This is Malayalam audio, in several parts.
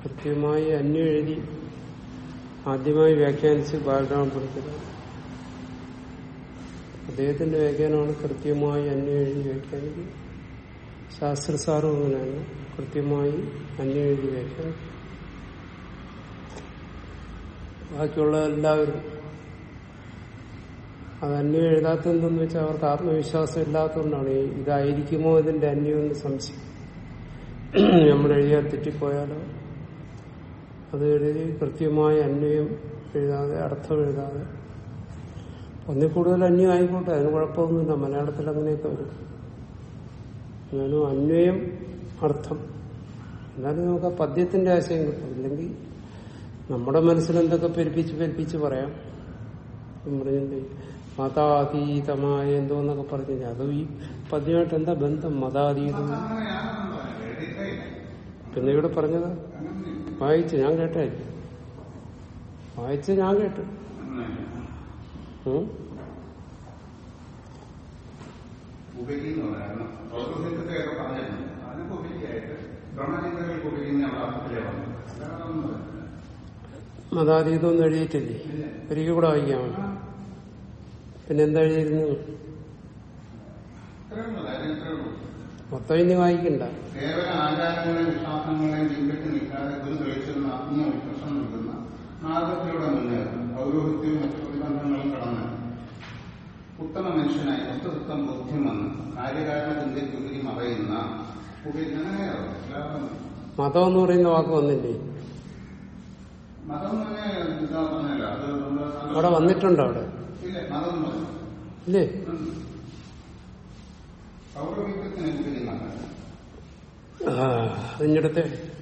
കൃത്യമായി അന്യം എഴുതി ആദ്യമായി വ്യാഖ്യാനിച്ച് ബാലരാമപുരത്തിൽ അദ്ദേഹത്തിന്റെ വ്യാഖ്യാനമാണ് കൃത്യമായി അന്യം എഴുതി വ്യാഖ്യാനിക്കുക ശാസ്ത്രസാറും അങ്ങനെയാണ് കൃത്യമായി അന്യം എഴുതി വ്യാഖ്യാനിക്കുക ബാക്കിയുള്ള എല്ലാവരും അത് അന്യം എഴുതാത്തതെന്തെന്ന് വെച്ചാൽ അവർക്ക് ആത്മവിശ്വാസം ഇല്ലാത്തതുകൊണ്ടാണ് ഈ ഇതായിരിക്കുമോ ഇതിന്റെ അന്യം എന്ന് സംശയം നമ്മൾ എഴുതിയാൽ തെറ്റിപ്പോയാലോ അത് എഴുതി കൃത്യമായ അന്വയം എഴുതാതെ അർത്ഥം എഴുതാതെ ഒന്നിൽ കൂടുതൽ അന്യം ആയിക്കോട്ടെ അതിന് കുഴപ്പമൊന്നുമില്ല മലയാളത്തിൽ അങ്ങനെയൊക്കെ വരും ഞാനും അന്വയം അർത്ഥം എന്നാലും നമുക്ക് ആ പദ്യത്തിന്റെ ആശയം കിട്ടും ഇല്ലെങ്കിൽ നമ്മുടെ മനസ്സിൽ എന്തൊക്കെ പെരുപ്പിച്ച് പെരുപ്പിച്ച് പറയാം പറഞ്ഞിട്ട് മതാതീതമായ എന്തോന്നൊക്കെ പറഞ്ഞു അത് ഈ പദ്യമായിട്ട് എന്താ ബന്ധം മതാതീതം പിന്നെ ഇവിടെ പറഞ്ഞത് വായിച്ച് ഞാൻ കേട്ടേ വായിച്ച് ഞാൻ കേട്ടു ഉം? ഉപരി എന്ന് പറയുന്നത് പൗരോഹിത്യത്തെ ഒക്കെ പറഞ്ഞിരുന്നു അതിനൊക്കെ ഉപരിയായിട്ട് ബ്രഹ്മചിന്തകൾക്ക് ഉപരി എന്നുള്ള അർത്ഥത്തിലേ വന്നു അല്ലാതെ ഒന്നും പറഞ്ഞില്ല. മതാതീതം ഒന്നും എഴുതിയിട്ടില്ലേ ഒരിക്കൽ കൂടെ വായിക്കാം പിന്നെ എന്താ എഴുതിയിരുന്നു ഇത്രയൊന്നുമല്ല, അതിന് ഇത്രയേ ഉള്ളൂ. മൊത്തം ഇനി വായിക്കണ്ട കേവല ആചാരങ്ങളെയും വിശ്വാസങ്ങളെയും പിൻപറ്റി നിൽക്കാതെ ഗുരു തെളിച്ചിരുന്ന ആത്മീയ ഉത്കർഷം നൽകുന്ന മാർഗത്തിലൂടെ മുന്നേറും പൗരോഹിത്യവും മറ്റു പ്രതിബന്ധങ്ങളും കടന്ന് ഉത്തമ മനുഷ്യനായി വസ്തുതത്വം ബോധ്യം വന്ന് കാര്യകാരണ ചിന്തയ്ക്ക് ഉപരി മറയുന്ന ഉപരി അങ്ങനെയാവും അല്ലാതെ മതം എന്ന് പറയുന്ന വാക്ക് വന്നില്ലേ മതം തന്നെ ഇതാ പറഞ്ഞല്ല അത് നമ്മള് അവിടെ വന്നിട്ടുണ്ടോ അവിടെ ഇല്ല മതം എന്ന് പറഞ്ഞു ഇല്ലേ പൗരോഹിത്യത്തിന് ഉപരി മതം ആ അതിഞ്ഞിടത്തെ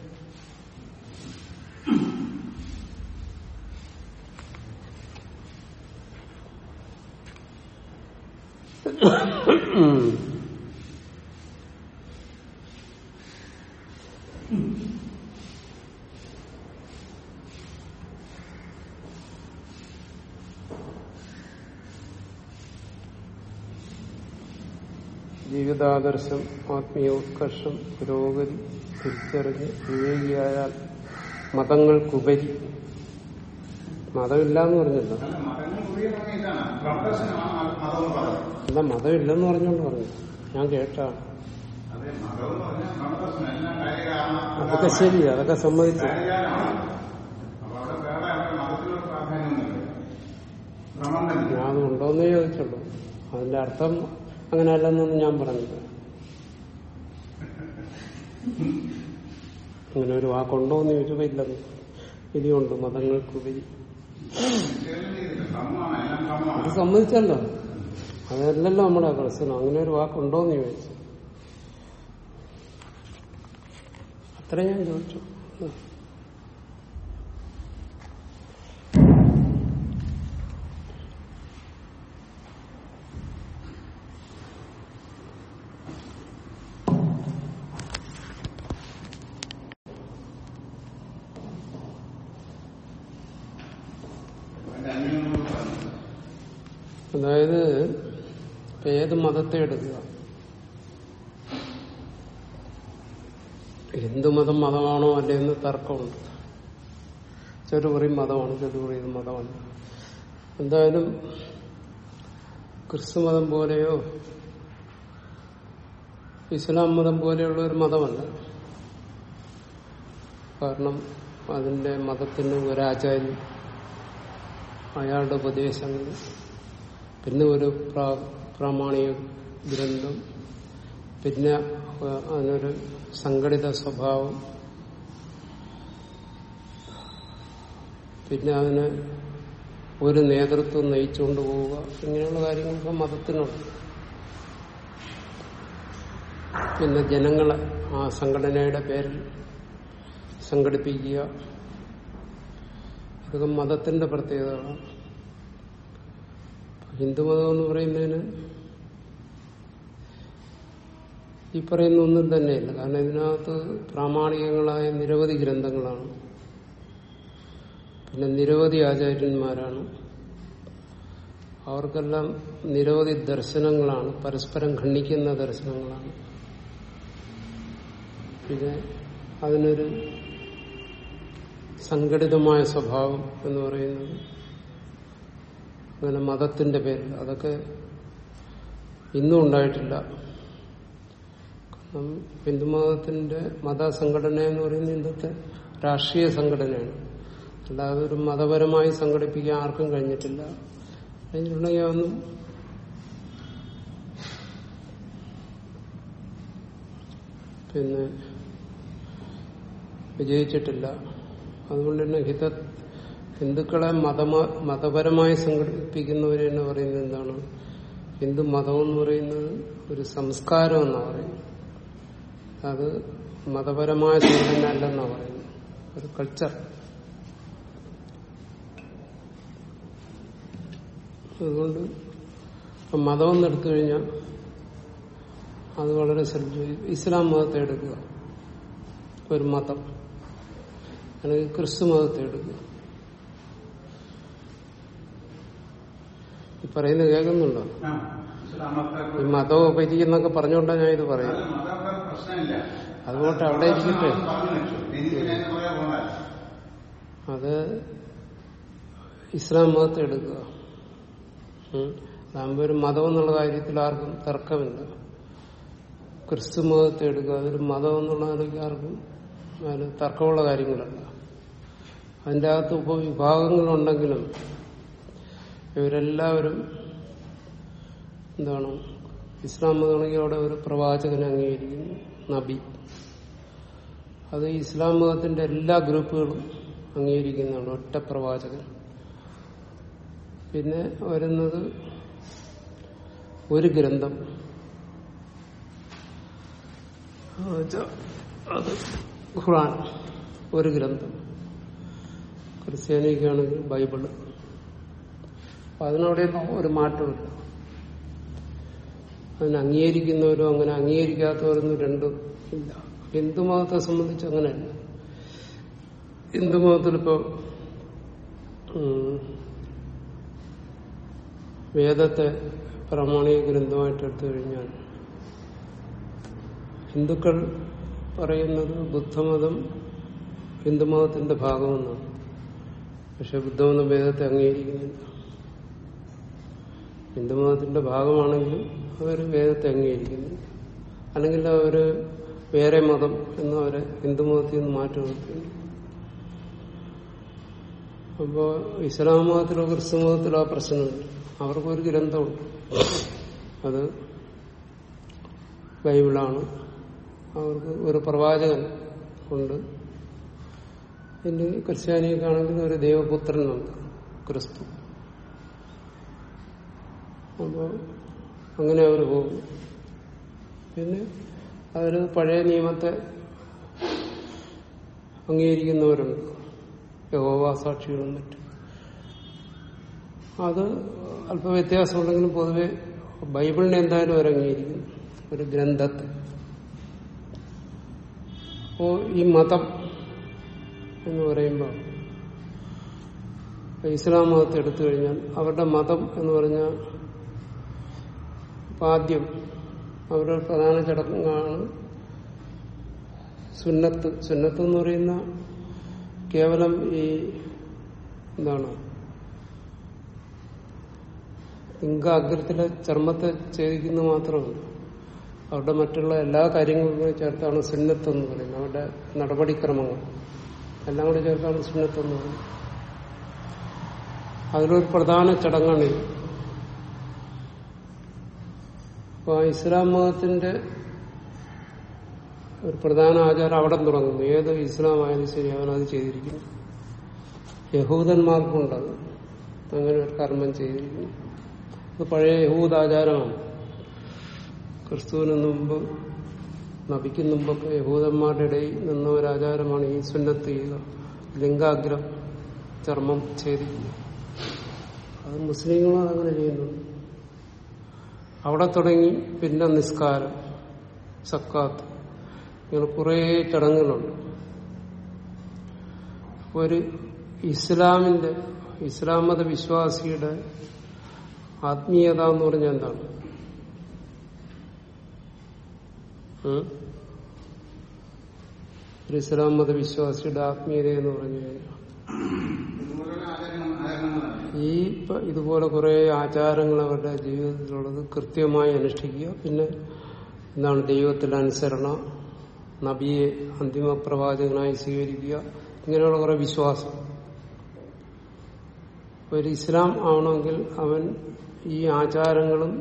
ജീവിതാദർശം ആത്മീയ ഉത്കർഷം പുരോഗതി തിരിച്ചറിഞ്ഞ് വിവേകിയായാൽ മതങ്ങൾക്കുപരി മതമില്ല എന്ന് പറഞ്ഞല്ലോ അല്ല മതങ്ങൾ ഉപരി പറഞ്ഞ ഇതാണ് പ്രദർശനമാണ് മതം എന്ന് പറയുന്നത് എന്താ മതമില്ലെന്ന് പറഞ്ഞോണ്ട് പറഞ്ഞു ഞാൻ കേട്ടാണ് അതെ മതം എന്ന് പറഞ്ഞാൽ പ്രദർശനം എല്ലാം കാര്യകാരണ അതൊക്കെ ശരി അതൊക്കെ സമ്മതിച്ചു കാര്യകാരണമാണ് അപ്പൊ അവിടെ വേറെ അവിടെ മതത്തിനൊരു പ്രാധാന്യമൊന്നുമില്ല ഭ്രമം തന്നെ ഞാൻ അത് ഉണ്ടോന്നേ ചോദിച്ചുള്ളൂ അതിന്റെ അർത്ഥം അങ്ങനെയല്ലെന്നൊന്നും ഞാൻ പറഞ്ഞില്ല അങ്ങനെ ഒരു വാക്കുണ്ടോ എന്ന് ചോദിച്ചപ്പോ ഇല്ലെന്ന് ഇനിയുണ്ട് മതങ്ങൾക്കുപരി നിഷേധം ചെയ്തില്ല ഭ്രമമാണ് എല്ലാം അത് ഭ്രമമാണ് സമ്മതിച്ചല്ലോ അതല്ലല്ലോ നമ്മുടെ പ്രശ്നം അങ്ങനെ ഒരു വാക്കുണ്ടോ എന്ന് ചോദിച്ചു അത്ര ഞാൻ ചോദിച്ചു ഉം. അതിന്റെ അന്യോന്യം പറഞ്ഞു അതായത് ഇപ്പൊ ഏത് മതത്തെ എടുക്കുക ഹിന്ദു മതം മതമാണോ അല്ലേ എന്ന് തർക്കമുണ്ട് ചെറു പറയും മതമാണ് ചെറു പറയും മതമല്ല എന്തായാലും ക്രിസ്തു മതം പോലെയോ ഇസ്ലാം മതം പോലെയുള്ള ഒരു മതമല്ല കാരണം അതിന്റെ മതത്തിന് ഒരാചാര്യം അയാളുടെ ഉപദേശങ്ങൾ പിന്നെ ഒരു പ്രാ- പ്രാമാണിക ഗ്രന്ഥം പിന്നെ അഹ് അതിനൊരു സംഘടിത സ്വഭാവം പിന്നെ അതിന് ഒരു നേതൃത്വം നയിച്ചുകൊണ്ട് പോവുക ഇങ്ങനെയുള്ള കാര്യങ്ങളൊക്കെ മതത്തിനുണ്ട് പിന്നെ ജനങ്ങളെ ആ സംഘടനയുടെ പേരിൽ സംഘടിപ്പിക്കുക ഇതൊക്കെ മതത്തിന്റെ പ്രത്യേകതകളാണ് ഹിന്ദുമതം എന്ന് പറയുന്നതിന് ഈ പറയുന്ന ഒന്നും തന്നെയില്ല കാരണം ഇതിനകത്ത് പ്രാമാണികങ്ങളായ നിരവധി ഗ്രന്ഥങ്ങളാണ് പിന്നെ നിരവധി ആചാര്യന്മാരാണ് അവർക്കെല്ലാം നിരവധി ദർശനങ്ങളാണ് പരസ്പരം ഖണ്ഡിക്കുന്ന ദർശനങ്ങളാണ് പിന്നെ അതിനൊരു സംഘടിതമായ സ്വഭാവം എന്ന് പറയുന്നത് അങ്ങനെ മതത്തിന്റെ പേരിൽ അതൊക്കെ ഇന്നും ഉണ്ടായിട്ടില്ല കാരണം ഹിന്ദുമതത്തിന്റെ മതസംഘടന എന്ന് പറയുന്നത് ഇന്നത്തെ രാഷ്ട്രീയ സംഘടനയാണ് അല്ലാതെ ഒരു മതപരമായി സംഘടിപ്പിക്കാൻ ആർക്കും കഴിഞ്ഞിട്ടില്ല കഴിഞ്ഞിട്ടുണ്ടെങ്കിൽ അതൊന്നും പിന്നെ വിജയിച്ചിട്ടില്ല അതുകൊണ്ട് തന്നെ ഹിത ഹിന്ദുക്കളെ മതമ മതപരമായി സംഘടിപ്പിക്കുന്നവര് തന്നെ പറയുന്നത് എന്താണ് ഹിന്ദു മതം എന്ന് പറയുന്നത് ഒരു സംസ്കാരം എന്നാണ് പറയുന്നത് അത് മതപരമായ സംഘടന അല്ലെന്നാണ് പറയുന്നത് ഒരു കൾച്ചർ അതുകൊണ്ട് ഇപ്പം മതമെന്ന് എടുത്തു കഴിഞ്ഞാൽ അത് വളരെ ശ്രദ്ധിച്ചു ഇസ്ലാം മതത്തെ എടുക്കുക ഒരു മതം അല്ലെങ്കിൽ ക്രിസ്തു മതത്തെ എടുക്കുക ഈ പറയുന്നത് കേൾക്കുന്നുണ്ടോ ആ, ഇസ്ലാമൊക്കെ ഈ മതോപരി എന്നൊക്കെ പറഞ്ഞുകൊണ്ടാണ് ഞാൻ ഇത് അത് പറയുന്നത് മതമൊക്കെ പ്രശ്നമില്ല അതുകൊണ്ട് അവിടെ ഇരിക്കട്ടെ പറഞ്ഞു വെച്ചു എനിക്കിനെ കുറെ പോകാൻ അത് ഇസ്ലാം മതത്തെ എടുക്കുക ഉം. അതാകുമ്പോ ഒരു മതം എന്നുള്ള കാര്യത്തിൽ ആർക്കും തർക്കമില്ല ക്രിസ്തു മതത്തെ എടുക്കുക അതൊരു മതം എന്നുള്ള നിലയ്ക്ക് ആർക്കും അതിൽ തർക്കമുള്ള കാര്യങ്ങളല്ല അതിൻ്റെ അകത്ത് ഉപവിഭാഗങ്ങളുണ്ടെങ്കിലും ഇവരെല്ലാവരും എന്താണ് ഇസ്ലാം മതമാണെങ്കിൽ അവിടെ ഒരു പ്രവാചകനെ അംഗീകരിക്കുന്നു നബി അത് ഇസ്ലാം മതത്തിന്റെ എല്ലാ ഗ്രൂപ്പുകളും അംഗീകരിക്കുന്നതാണ് ഒറ്റ പ്രവാചകൻ പിന്നെ വരുന്നത് ഒരു ഗ്രന്ഥം ആ, വെച്ചാ അത് ഖുറാൻ ഒരു ഗ്രന്ഥം ക്രിസ്ത്യാനിക്കാണെങ്കിൽ ബൈബിള് അപ്പൊ അതിനവിടെയൊന്നും ഒരു മാറ്റമില്ല അതിനെ അംഗീകരിക്കുന്നവരും അങ്ങനെ അംഗീകരിക്കാത്തവരൊന്നും രണ്ടും ഇല്ല ഹിന്ദുമതത്തെ സംബന്ധിച്ച് അങ്ങനെയല്ല ഹിന്ദുമതത്തിലിപ്പോ ഉം, വേദത്തെ പ്രാമാണിക ഗ്രന്ഥമായിട്ട് എടുത്തു കഴിഞ്ഞാൽ ഹിന്ദുക്കൾ പറയുന്നത് ബുദ്ധമതം ഹിന്ദുമതത്തിന്റെ ഭാഗമെന്നാണ് പക്ഷെ ബുദ്ധമതം വേദത്തെ അംഗീകരിക്കുന്നില്ല ഹിന്ദുമതത്തിന്റെ ഭാഗമാണെങ്കിലും അവർ വേദത്തെ അംഗീകരിക്കുന്നില്ല അല്ലെങ്കിൽ അവര് വേറെ മതം എന്ന് അവരെ ഹിന്ദുമതത്തിൽ നിന്ന് മാറ്റി നിർത്തുന്നു അപ്പോ ഇസ്ലാം മതത്തിലോ ക്രിസ്തു മതത്തിലോ ആ പ്രശ്നമില്ല അവർക്കൊരു ഗ്രന്ഥമുണ്ട് അത് ബൈബിളാണ് അവർക്ക് ഒരു പ്രവാചകൻ ഉണ്ട് പിന്നെ ക്രിസ്ത്യാനിക്കാണെങ്കിൽ ഒരു ദൈവപുത്രനുണ്ട് ക്രിസ്തു അപ്പോ അങ്ങനെ അവർ പോകും പിന്നെ അവര് പഴയ നിയമത്തെ അംഗീകരിക്കുന്നവരുണ്ട് യഹോവ സാക്ഷികളും മറ്റും അത് അല്പ വ്യത്യാസമുണ്ടെങ്കിലും പൊതുവെ ബൈബിളിനെ എന്തായാലും അവർ അംഗീകരിക്കുന്നു ഒരു ഗ്രന്ഥത്തെ അപ്പോ ഈ മതം എന്ന് പറയുമ്പോൾ ഇസ്ലാം മതത്തെ എടുത്തു കഴിഞ്ഞാൽ അവരുടെ മതം എന്ന് പറഞ്ഞാൽ ഇപ്പൊ ആദ്യം അവരുടെ പ്രധാന ചടങ്ങാണ് സുന്നത്ത് സുന്നത്ത് എന്ന് പറയുന്ന കേവലം ഈ എന്താണ് ലിംഗാഗ്രത്തിലെ ചർമ്മത്തെ ഛേദിക്കുന്ന മാത്രമല്ല അവരുടെ മറ്റുള്ള എല്ലാ കാര്യങ്ങളും കൂടി ചേർത്താണ് സുന്നത്ത് എന്ന് പറയുന്നത് അവരുടെ നടപടിക്രമങ്ങൾ എല്ലാം കൂടി ചേർത്താണ് സുന്നത്ത് എന്ന് പറയുന്നത് അതിലൊരു പ്രധാന ചടങ്ങാണ് ഇത് അപ്പൊ ആ ഇസ്ലാം മതത്തിന്റെ ഒരു പ്രധാന ആചാരം അവിടെ തുടങ്ങുന്നു ഏത് ഇസ്ലാം ആയാലും ശരി അവനത് ചെയ്തിരിക്കുന്നു യഹൂദന്മാർക്കുണ്ടത് അങ്ങനെ ഒരു കർമ്മം ചെയ്തിരിക്കുന്നു അത് പഴയ യഹൂദ ആചാരമാണ് ക്രിസ്തുവിന് മുമ്പ് നബിക്ക് മുമ്പൊക്കെ യഹൂദന്മാരുടെ ഇടയിൽ നിന്ന ഒരു ആചാരമാണ് ഈ സുന്നത്ത് ചെയ്യുക ലിംഗാഗ്രം ചർമ്മം ഛേദിക്കുക അത് മുസ്ലിങ്ങളും അതങ്ങനെ ചെയ്യുന്നുണ്ട് അവിടെ തുടങ്ങി പിന്നെ നിസ്കാരം സക്കാത്ത് ഇങ്ങനെ കുറേ ചടങ്ങുകളുണ്ട് ഒരു ഇസ്ലാമിന്റെ ഇസ്ലാം മത വിശ്വാസിയുടെ ആത്മീയത എന്ന് പറഞ്ഞാൽ എന്താണ് ഉം? ഒരു ഇസ്ലാം മതവിശ്വാസിയുടെ ആത്മീയത എന്ന് പറഞ്ഞു കഴിഞ്ഞാൽ ഇതുപോലുള്ള ആചരണം ആചരണങ്ങളാണ് ഈ ഇപ്പൊ ഇതുപോലെ കുറെ ആചാരങ്ങൾ അവരുടെ ജീവിതത്തിലുള്ളത് കൃത്യമായി അനുഷ്ഠിക്കുക പിന്നെ എന്താണ് ദൈവത്തിൽ അനുസരണ നബിയെ അന്തിമ പ്രവാചകനായി സ്വീകരിക്കുക ഇങ്ങനെയുള്ള കുറെ വിശ്വാസം ഒരു ഇസ്ലാം ആവണമെങ്കിൽ അവൻ ഈ ആചാരങ്ങളും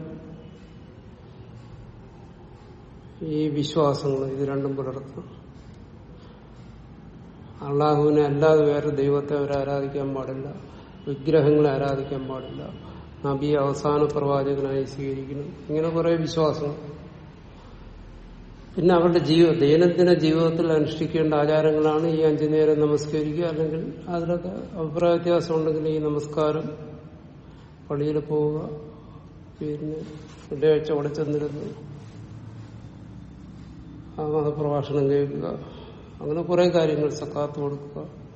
ഈ വിശ്വാസങ്ങളും ഇത് രണ്ടും പുലർത്തണം അള്ളാഹുവിനെ അല്ലാതെ വേറെ ദൈവത്തെ അവർ ആരാധിക്കാൻ പാടില്ല വിഗ്രഹങ്ങളെ ആരാധിക്കാൻ പാടില്ല നബിയെ അവസാന പ്രവാചകനായി സ്വീകരിക്കണം ഇങ്ങനെ കുറെ വിശ്വാസങ്ങൾ പിന്നെ അവരുടെ ജീവ ദൈനംദിന ജീവിതത്തിൽ അനുഷ്ഠിക്കേണ്ട ആചാരങ്ങളാണ് ഈ അഞ്ചു നേരം നമസ്കരിക്കുക അല്ലെങ്കിൽ അതിലൊക്കെ അഭിപ്രായ വ്യത്യാസം ഉണ്ടെങ്കിൽ ഈ നമസ്കാരം പള്ളിയിൽ പോവുക പിന്നെ വെള്ളിയാഴ്ച അവിടെ ചെന്നിരുന്ന് ആ മതപ്രഭാഷണം കേൾക്കുക അങ്ങനെ കുറെ കാര്യങ്ങൾ സക്കാത്ത് കൊടുക്കുക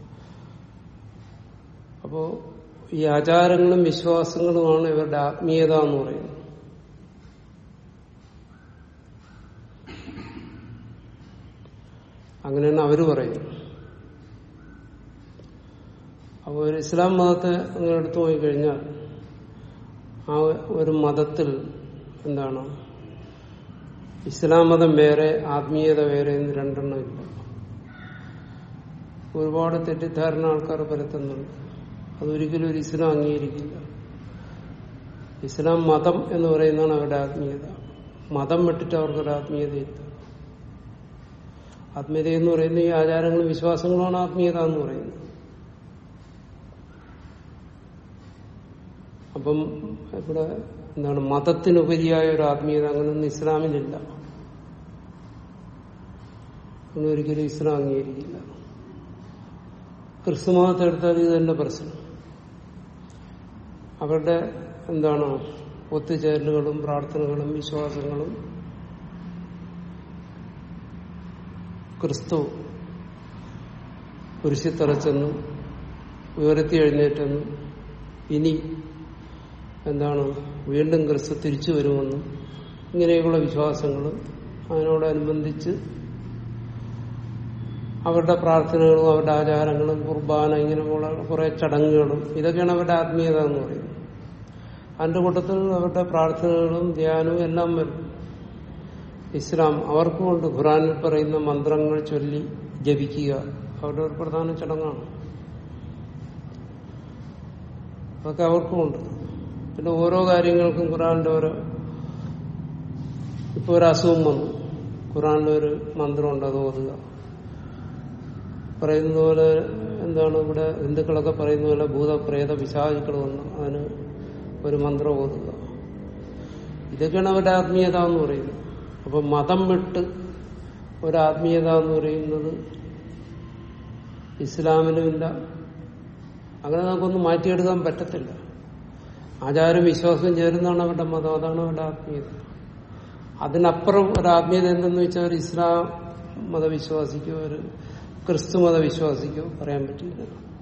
അപ്പോ ഈ ആചാരങ്ങളും വിശ്വാസങ്ങളുമാണ് ഇവരുടെ ആത്മീയത എന്ന് പറയുന്നത് അങ്ങനെയാണ് അവര് പറയുന്നത് അപ്പോൾ ഒരു ഇസ്ലാം മതത്തെ അങ്ങനെ എടുത്തു നോക്കിക്കഴിഞ്ഞാൽ ആ ഒരു മതത്തിൽ എന്താണ് ഇസ്ലാം മതം വേറെ ആത്മീയത വേറെ എന്ന് രണ്ടെണ്ണം ഇല്ല ഒരുപാട് തെറ്റിദ്ധാരണ ആൾക്കാർ പരത്തുന്നുണ്ട് അതൊരിക്കലും ഒരു ഇസ്ലാം അംഗീകരിക്കില്ല ഇസ്ലാം മതം എന്ന് പറയുന്നതാണ് അവരുടെ ആത്മീയത മതം വിട്ടിട്ട് അവർക്കൊരു ആത്മീയതയില്ല ആത്മീയത എന്ന് പറയുന്ന ഈ ആചാരങ്ങളും വിശ്വാസങ്ങളുമാണ് ആത്മീയത എന്ന് പറയുന്നത് അപ്പം ഇവിടെ എന്താണ് മതത്തിനുപരിയായ ഒരു ആത്മീയത അങ്ങനെയൊന്നും ഇസ്ലാമിലില്ല അങ്ങനെ ഒരിക്കലും ഇസ്ലാം അംഗീകരിക്കില്ല ക്രിസ്തുമതത്തെ എടുത്താൽ ഇത് തന്നെ പ്രശ്നം അവരുടെ എന്താണ് ഒത്തുചേരലുകളും പ്രാർത്ഥനകളും വിശ്വാസങ്ങളും ക്രിസ്തു കുരിശിത്തറച്ചെന്നും ഉയർത്തി എഴുന്നേറ്റെന്നും ഇനി എന്താണ് വീണ്ടും ക്രിസ്തു തിരിച്ചു വരുമെന്നും ഇങ്ങനെയുള്ള വിശ്വാസങ്ങൾ അതിനോടനുബന്ധിച്ച് അവരുടെ പ്രാർത്ഥനകളും അവരുടെ ആചാരങ്ങളും കുർബാന ഇങ്ങനെയുള്ള കുറെ ചടങ്ങുകളും ഇതൊക്കെയാണ് അവരുടെ ആത്മീയത എന്ന് പറയുന്നത് അതിന്റെ കൂട്ടത്തിൽ അവരുടെ പ്രാർത്ഥനകളും ധ്യാനവും എല്ലാം വരും ഇസ്ലാം അവർക്കുമുണ്ട് ഖുറാനിൽ പറയുന്ന മന്ത്രങ്ങൾ ചൊല്ലി ജപിക്കുക അവരുടെ ഒരു പ്രധാന ചടങ്ങാണ് അതൊക്കെ അവർക്കുമുണ്ട് പിന്നെ ഓരോ കാര്യങ്ങൾക്കും ഖുറാനിന്റെ ഓരോ ഇപ്പൊ ഒരു അസുഖം വന്നു ഖുറാനിലെ ഒരു മന്ത്രമുണ്ട് അത് ഓതുക പറയുന്ന പോലെ എന്താണ് ഇവിടെ ഹിന്ദുക്കളൊക്കെ പറയുന്ന പോലെ ഭൂതപ്രേത പിശാചുക്കൾ വന്നു അതിന് ഒരു മന്ത്രം ഓതുക ഇതൊക്കെയാണ് അവരുടെ ആത്മീയത എന്ന് പറയുന്നത് അപ്പൊ മതം വിട്ട് ഒരു ആത്മീയത എന്ന് പറയുന്നത് ഇസ്ലാമിലുമില്ല അങ്ങനെ നമുക്കൊന്നും മാറ്റിയെടുക്കാൻ പറ്റത്തില്ല ആചാരം വിശ്വാസം ചേരുന്നതാണ് അവരുടെ മതം അതാണ് അവരുടെ ആത്മീയത അതിനപ്പുറം ഒരു ആത്മീയത എന്തെന്ന് വെച്ചാൽ ഒരു ഇസ്ലാം മതവിശ്വാസിക്കോ ഒരു ക്രിസ്തു മതവിശ്വാസിക്കോ പറയാൻ പറ്റില്ല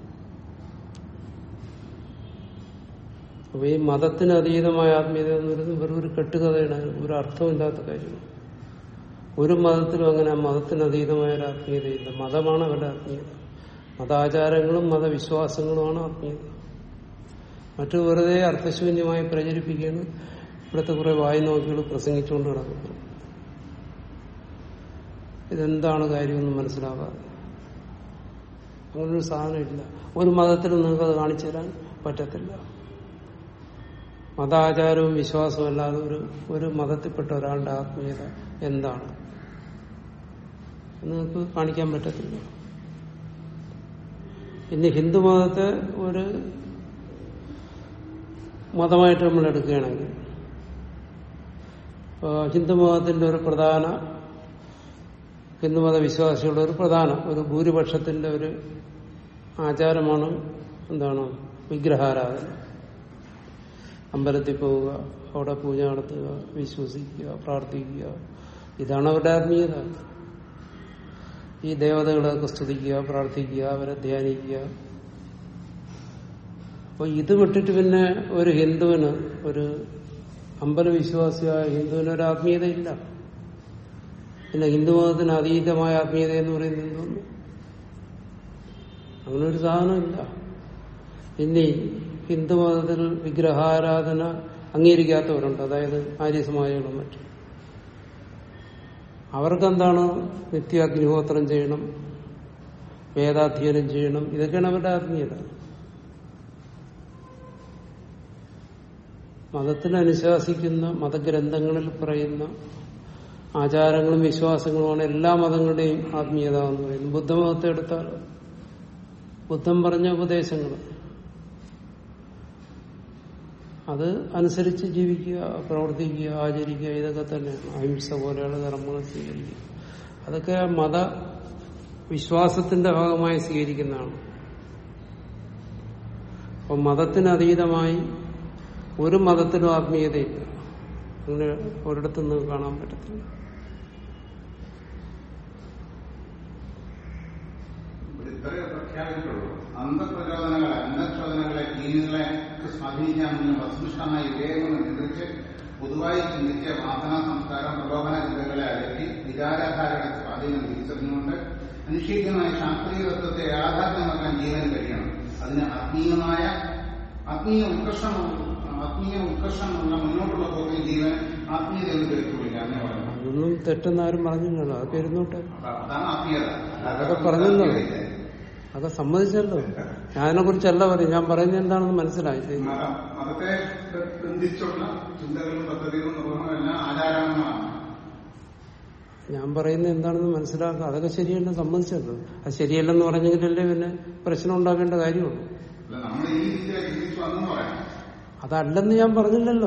അപ്പൊ ഈ മതത്തിന് അതീതമായ ആത്മീയത എന്ന് പറയുന്നത് വെറും ഒരു കെട്ടുകഥയാണ് ഒരു അർത്ഥമില്ലാത്ത കാര്യമാണ് ഒരു മതത്തിലും അങ്ങനെ ആ മതത്തിന് അതീതമായ ഒരു ആത്മീയതയില്ല മതമാണ് അവരുടെ ആത്മീയത മതാചാരങ്ങളും മതവിശ്വാസങ്ങളുമാണ് ആത്മീയത മറ്റു വെറുതെ അർത്ഥശൂന്യമായി പ്രചരിപ്പിക്കുകയാണ് ഇവിടുത്തെ കുറെ വായി നോക്കികൾ പ്രസംഗിച്ചുകൊണ്ട് നടക്കുന്നത് ഇതെന്താണ് കാര്യമെന്ന് മനസ്സിലാകാതെ അങ്ങനൊരു സാധനമില്ല ഒരു മതത്തിലും നിങ്ങൾക്കത് കാണിച്ചു തരാൻ പറ്റത്തില്ല മതാചാരവും വിശ്വാസവും അല്ലാതെ ഒരു ഒരു മതത്തിൽപ്പെട്ട ഒരാളുടെ ആത്മീയത എന്താണ് നിങ്ങൾക്ക് കാണിക്കാൻ പറ്റത്തില്ല ഇനി ഹിന്ദു മതത്തെ ഒരു മതമായിട്ട് നമ്മൾ എടുക്കുകയാണെങ്കിൽ ഹിന്ദുമതത്തിന്റെ ഒരു പ്രധാന ഹിന്ദുമത വിശ്വാസികളുടെ ഒരു പ്രധാന ഒരു ഭൂരിപക്ഷത്തിന്റെ ഒരു ആചാരമാണ് എന്താണ് വിഗ്രഹാരാധന അമ്പലത്തിൽ പോവുക അവിടെ പൂജ നടത്തുക വിശ്വസിക്കുക പ്രാർത്ഥിക്കുക ഇതാണ് അവരുടെ ആത്മീയത ഈ ദേവതകളെയൊക്കെ സ്തുതിക്കുക പ്രാർത്ഥിക്കുക അവരെ ധ്യാനിക്കുക അപ്പൊ ഇത് വിട്ടിട്ട് പിന്നെ ഒരു ഹിന്ദുവിന് ഒരു അമ്പലവിശ്വാസിയായ ഹിന്ദുവിന് ഒരു ആത്മീയതയില്ല പിന്നെ ഹിന്ദുമതത്തിന് അതീതമായ ആത്മീയത എന്ന് പറയുന്നത് എന്തോന്നു അങ്ങനെ ഒരു സാധനമില്ല ഇനി ഹിന്ദുമതത്തിൽ വിഗ്രഹാരാധന അംഗീകരിക്കാത്തവരുണ്ട് അതായത് ആര്യസമാജങ്ങളും മറ്റും അവർക്കെന്താണ് നിത്യ അഗ്നിഹോത്രം ചെയ്യണം വേദാധ്യയനം ചെയ്യണം ഇതൊക്കെയാണ് അവരുടെ ആത്മീയത മതത്തിൽ അനുശാസിക്കുന്ന മതഗ്രന്ഥങ്ങളിൽ പറയുന്ന ആചാരങ്ങളും വിശ്വാസങ്ങളുമാണ് എല്ലാ മതങ്ങളുടെയും ആത്മീയത എന്ന് പറയുന്നത് ബുദ്ധമതത്തെ എടുത്താൽ ബുദ്ധൻ പറഞ്ഞ ഉപദേശങ്ങൾ അത് അനുസരിച്ച് ജീവിക്കുക പ്രവർത്തിക്കുക ആചരിക്കുക ഇതൊക്കെ തന്നെയാണ് അഹിംസ പോലെയുള്ള ധർമ്മങ്ങൾ സ്വീകരിക്കുക അതൊക്കെ മത വിശ്വാസത്തിന്റെ ഭാഗമായി സ്വീകരിക്കുന്നതാണ് അപ്പം മതത്തിന് അതീതമായി ഒരു മതത്തിലും ആത്മീയതയില്ല അങ്ങനെ ഒരിടത്തും നിങ്ങൾക്ക് കാണാൻ പറ്റത്തില്ല ഇവിടെ ഇത്രയേ പ്രഖ്യാപിച്ചിട്ടുള്ളൂ അന്ധപ്രചോദനങ്ങളെ അന്ധക്ഷോദനകളെ ടീനുകളെ സ്വാധീനിക്കാമെങ്കിലും വസ്തുനിഷ്ഠമായി വിവേകങ്ങൾ നിയന്ത്രിച്ച് പൊതുവായി ചിന്തിച്ച വാസന സംസ്കാരം പ്രലോഭന ചിന്തകളെ അകറ്റി വിചാരധാരയുടെ സ്വാധീനം തിരിച്ചറിഞ്ഞുകൊണ്ട് അനുഷ്ഠിക്കുന്ന ശാസ്ത്രീയ തത്വത്തെ യാഥാർത്ഥ്യമാക്കാൻ ജീവന് കഴിയണം അതിന് ആത്മീയമായ ആത്മീയ ഉത്കർഷം ആത്മീയ ഉത്കർഷമുള്ള മുന്നോട്ടുള്ള പോക്കിൽ ജീവൻ ആത്മീയത എന്ന് കരുത്തുള്ളില്ല എന്ന് പറയുന്നു അതൊന്നും തെറ്റെന്ന് ആരും പറഞ്ഞില്ലല്ലോ അതൊക്കെ ഇരുന്നോട്ടെ അപ്പൊ അതാണ് ആത്മീയത അതൊക്കെ പറഞ്ഞല്ലോ അതൊക്കെ സമ്മതിച്ചല്ലോ ഞാൻ അതിനെ കുറിച്ചല്ല പറയും ഞാൻ പറയുന്നത് എന്താണെന്ന് മനസ്സിലായി ശരി. മതം മതത്തെ ബന്ധിച്ചുള്ള ചിന്തകളും പദ്ധതികളും നിർവഹണവും എല്ലാം ആചാരങ്ങളാണ് ഞാൻ പറയുന്നത് എന്താണെന്ന് മനസ്സിലാക്കുക അതൊക്കെ ശരിയല്ല സമ്മതിച്ചല്ലോ അത് ശരിയല്ലെന്ന് പറഞ്ഞെങ്കിലല്ലേ പിന്നെ പ്രശ്നം ഉണ്ടാക്കേണ്ട കാര്യമുള്ളൂ അല്ല നമ്മൾ ഈ രീതിയിൽ ചിന്തിച്ചു വന്നെന്ന് പറയാം അതല്ലെന്ന് ഞാൻ പറഞ്ഞില്ലല്ലോ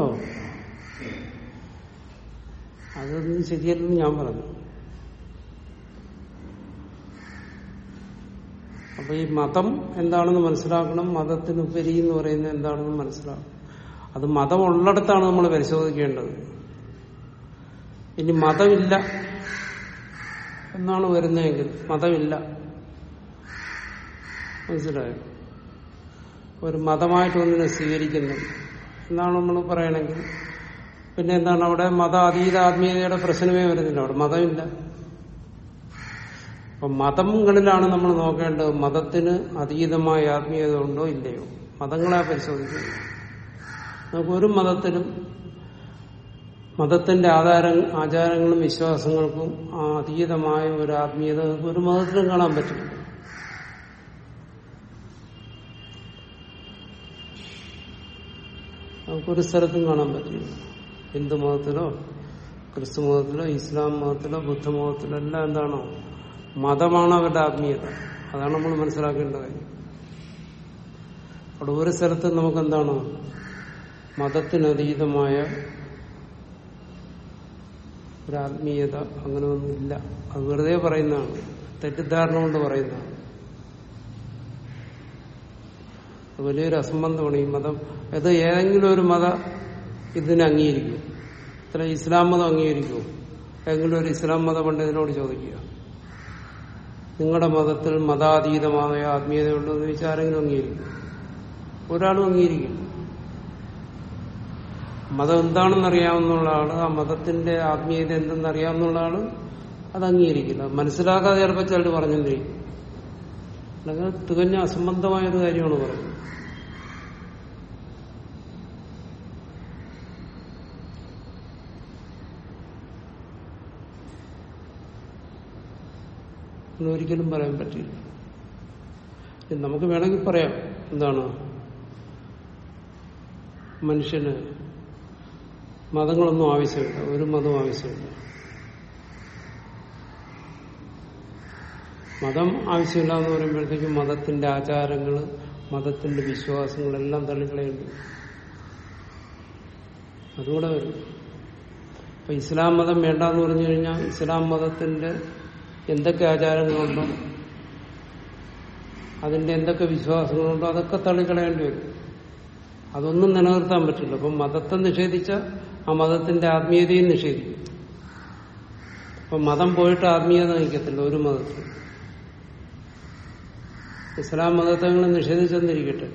അതൊന്നും ശരിയല്ലെന്ന് ഞാൻ പറഞ്ഞു അപ്പൊ ഈ മതം എന്താണെന്ന് മനസ്സിലാക്കണം മതത്തിനുപരി എന്ന് പറയുന്നത് എന്താണെന്ന് മനസ്സിലാക്കണം അത് മതം ഉള്ളിടത്താണ് നമ്മൾ പരിശോധിക്കേണ്ടത് ഇനി മതമില്ല എന്നാണ് വരുന്നതെങ്കിൽ മതമില്ല മനസ്സിലായോ ഒരു മതമായിട്ട് ഒന്നിനെ സ്വീകരിക്കുന്നു എന്നാണ് നമ്മൾ പറയണമെങ്കിൽ പിന്നെ എന്താണ് അവിടെ മത അതീത ആത്മീയതയുടെ പ്രശ്നമേ വരുന്നില്ല അവിടെ മതമില്ല അപ്പൊ മതങ്ങളിലാണ് നമ്മൾ നോക്കേണ്ടത് മതത്തിന് അതീതമായ ആത്മീയത ഉണ്ടോ ഇല്ലയോ മതങ്ങളെ പരിശോധിക്കുന്നു നമുക്ക് ഒരു മതത്തിലും മതത്തിന്റെ ആധാര ആചാരങ്ങളും വിശ്വാസങ്ങൾക്കും ആ അതീതമായ ഒരു ആത്മീയത നമുക്ക് ഒരു മതത്തിലും കാണാൻ പറ്റില്ല നമുക്കൊരു സ്ഥലത്തും കാണാൻ പറ്റില്ല ഹിന്ദു മതത്തിലോ ക്രിസ്തു മതത്തിലോ ഇസ്ലാം മതത്തിലോ ബുദ്ധമതത്തിലോ എല്ലാം എന്താണോ മതമാണ് അവരുടെ ആത്മീയത അതാണ് നമ്മൾ മനസ്സിലാക്കേണ്ട കാര്യം അവിടെ ഒരു സ്ഥലത്ത് നമുക്ക് എന്താണ് മതത്തിനതീതമായ ഒരു ആത്മീയത അങ്ങനെ ഒന്നുമില്ല അത് വെറുതെ പറയുന്നതാണ് തെറ്റിദ്ധാരണ കൊണ്ട് പറയുന്നതാണ് അത് വലിയൊരു അസംബന്ധമാണ് ഈ മതം അത് ഏതെങ്കിലും ഒരു മത ഇതിനെ അംഗീകരിക്കും ഇത്ര ഇസ്ലാം മതം അംഗീകരിക്കും ഏതെങ്കിലും ഒരു ഇസ്ലാം മത പണ്ഡിതനോട് ചോദിക്കുക നിങ്ങളുടെ മതത്തിൽ മതാതീതമായ ആത്മീയതയുണ്ടോ എന്ന് ചോദിച്ചാൽ ആരെങ്കിലും അംഗീകരിക്കും ഒരാളും അംഗീകരിക്കും മതം എന്താണെന്ന് അറിയാവുന്ന ആള് ആ മതത്തിന്റെ ആത്മീയത എന്തെന്ന് അറിയാവുന്ന ആള് അത് അംഗീകരിക്കില്ല മനസ്സിലാക്കാതെ ചിലപ്പോൾ ചിലർ പറഞ്ഞെന്നിരിക്കും അല്ലെങ്കിൽ തികഞ്ഞ അസംബന്ധമായ ഒരു കാര്യമാണ് പറയുന്നത് എന്ന് ഒരിക്കലും പറയാൻ പറ്റില്ല ഇനി നമുക്ക് വേണമെങ്കിൽ പറയാം എന്താണ് മനുഷ്യന് മതങ്ങളൊന്നും ആവശ്യമില്ല ഒരു മതവും ആവശ്യമില്ല മതം ആവശ്യമില്ല എന്ന് പറയുമ്പോഴത്തേക്കും മതത്തിന്റെ ആചാരങ്ങൾ മതത്തിന്റെ വിശ്വാസങ്ങളെല്ലാം തള്ളിക്കളയുന്നു അതുകൂടെ വരും ഇപ്പൊ ഇസ്ലാം മതം വേണ്ട എന്ന് പറഞ്ഞു കഴിഞ്ഞാൽ ഇസ്ലാം മതത്തിന്റെ എന്തൊക്കെ ആചാരങ്ങളുണ്ടോ അതിന്റെ എന്തൊക്കെ വിശ്വാസങ്ങളുണ്ടോ അതൊക്കെ തള്ളിക്കളയേണ്ടി വരും അതൊന്നും നിലനിർത്താൻ പറ്റില്ല അപ്പം മതത്തെ നിഷേധിച്ച ആ മതത്തിന്റെ ആത്മീയതയും നിഷേധിക്കും അപ്പൊ മതം പോയിട്ട് ആത്മീയത നിൽക്കത്തില്ല ഒരു മതത്തിൽ ഇസ്ലാം മതത്തെ നിങ്ങൾ നിഷേധിച്ചെന്നിരിക്കട്ടെ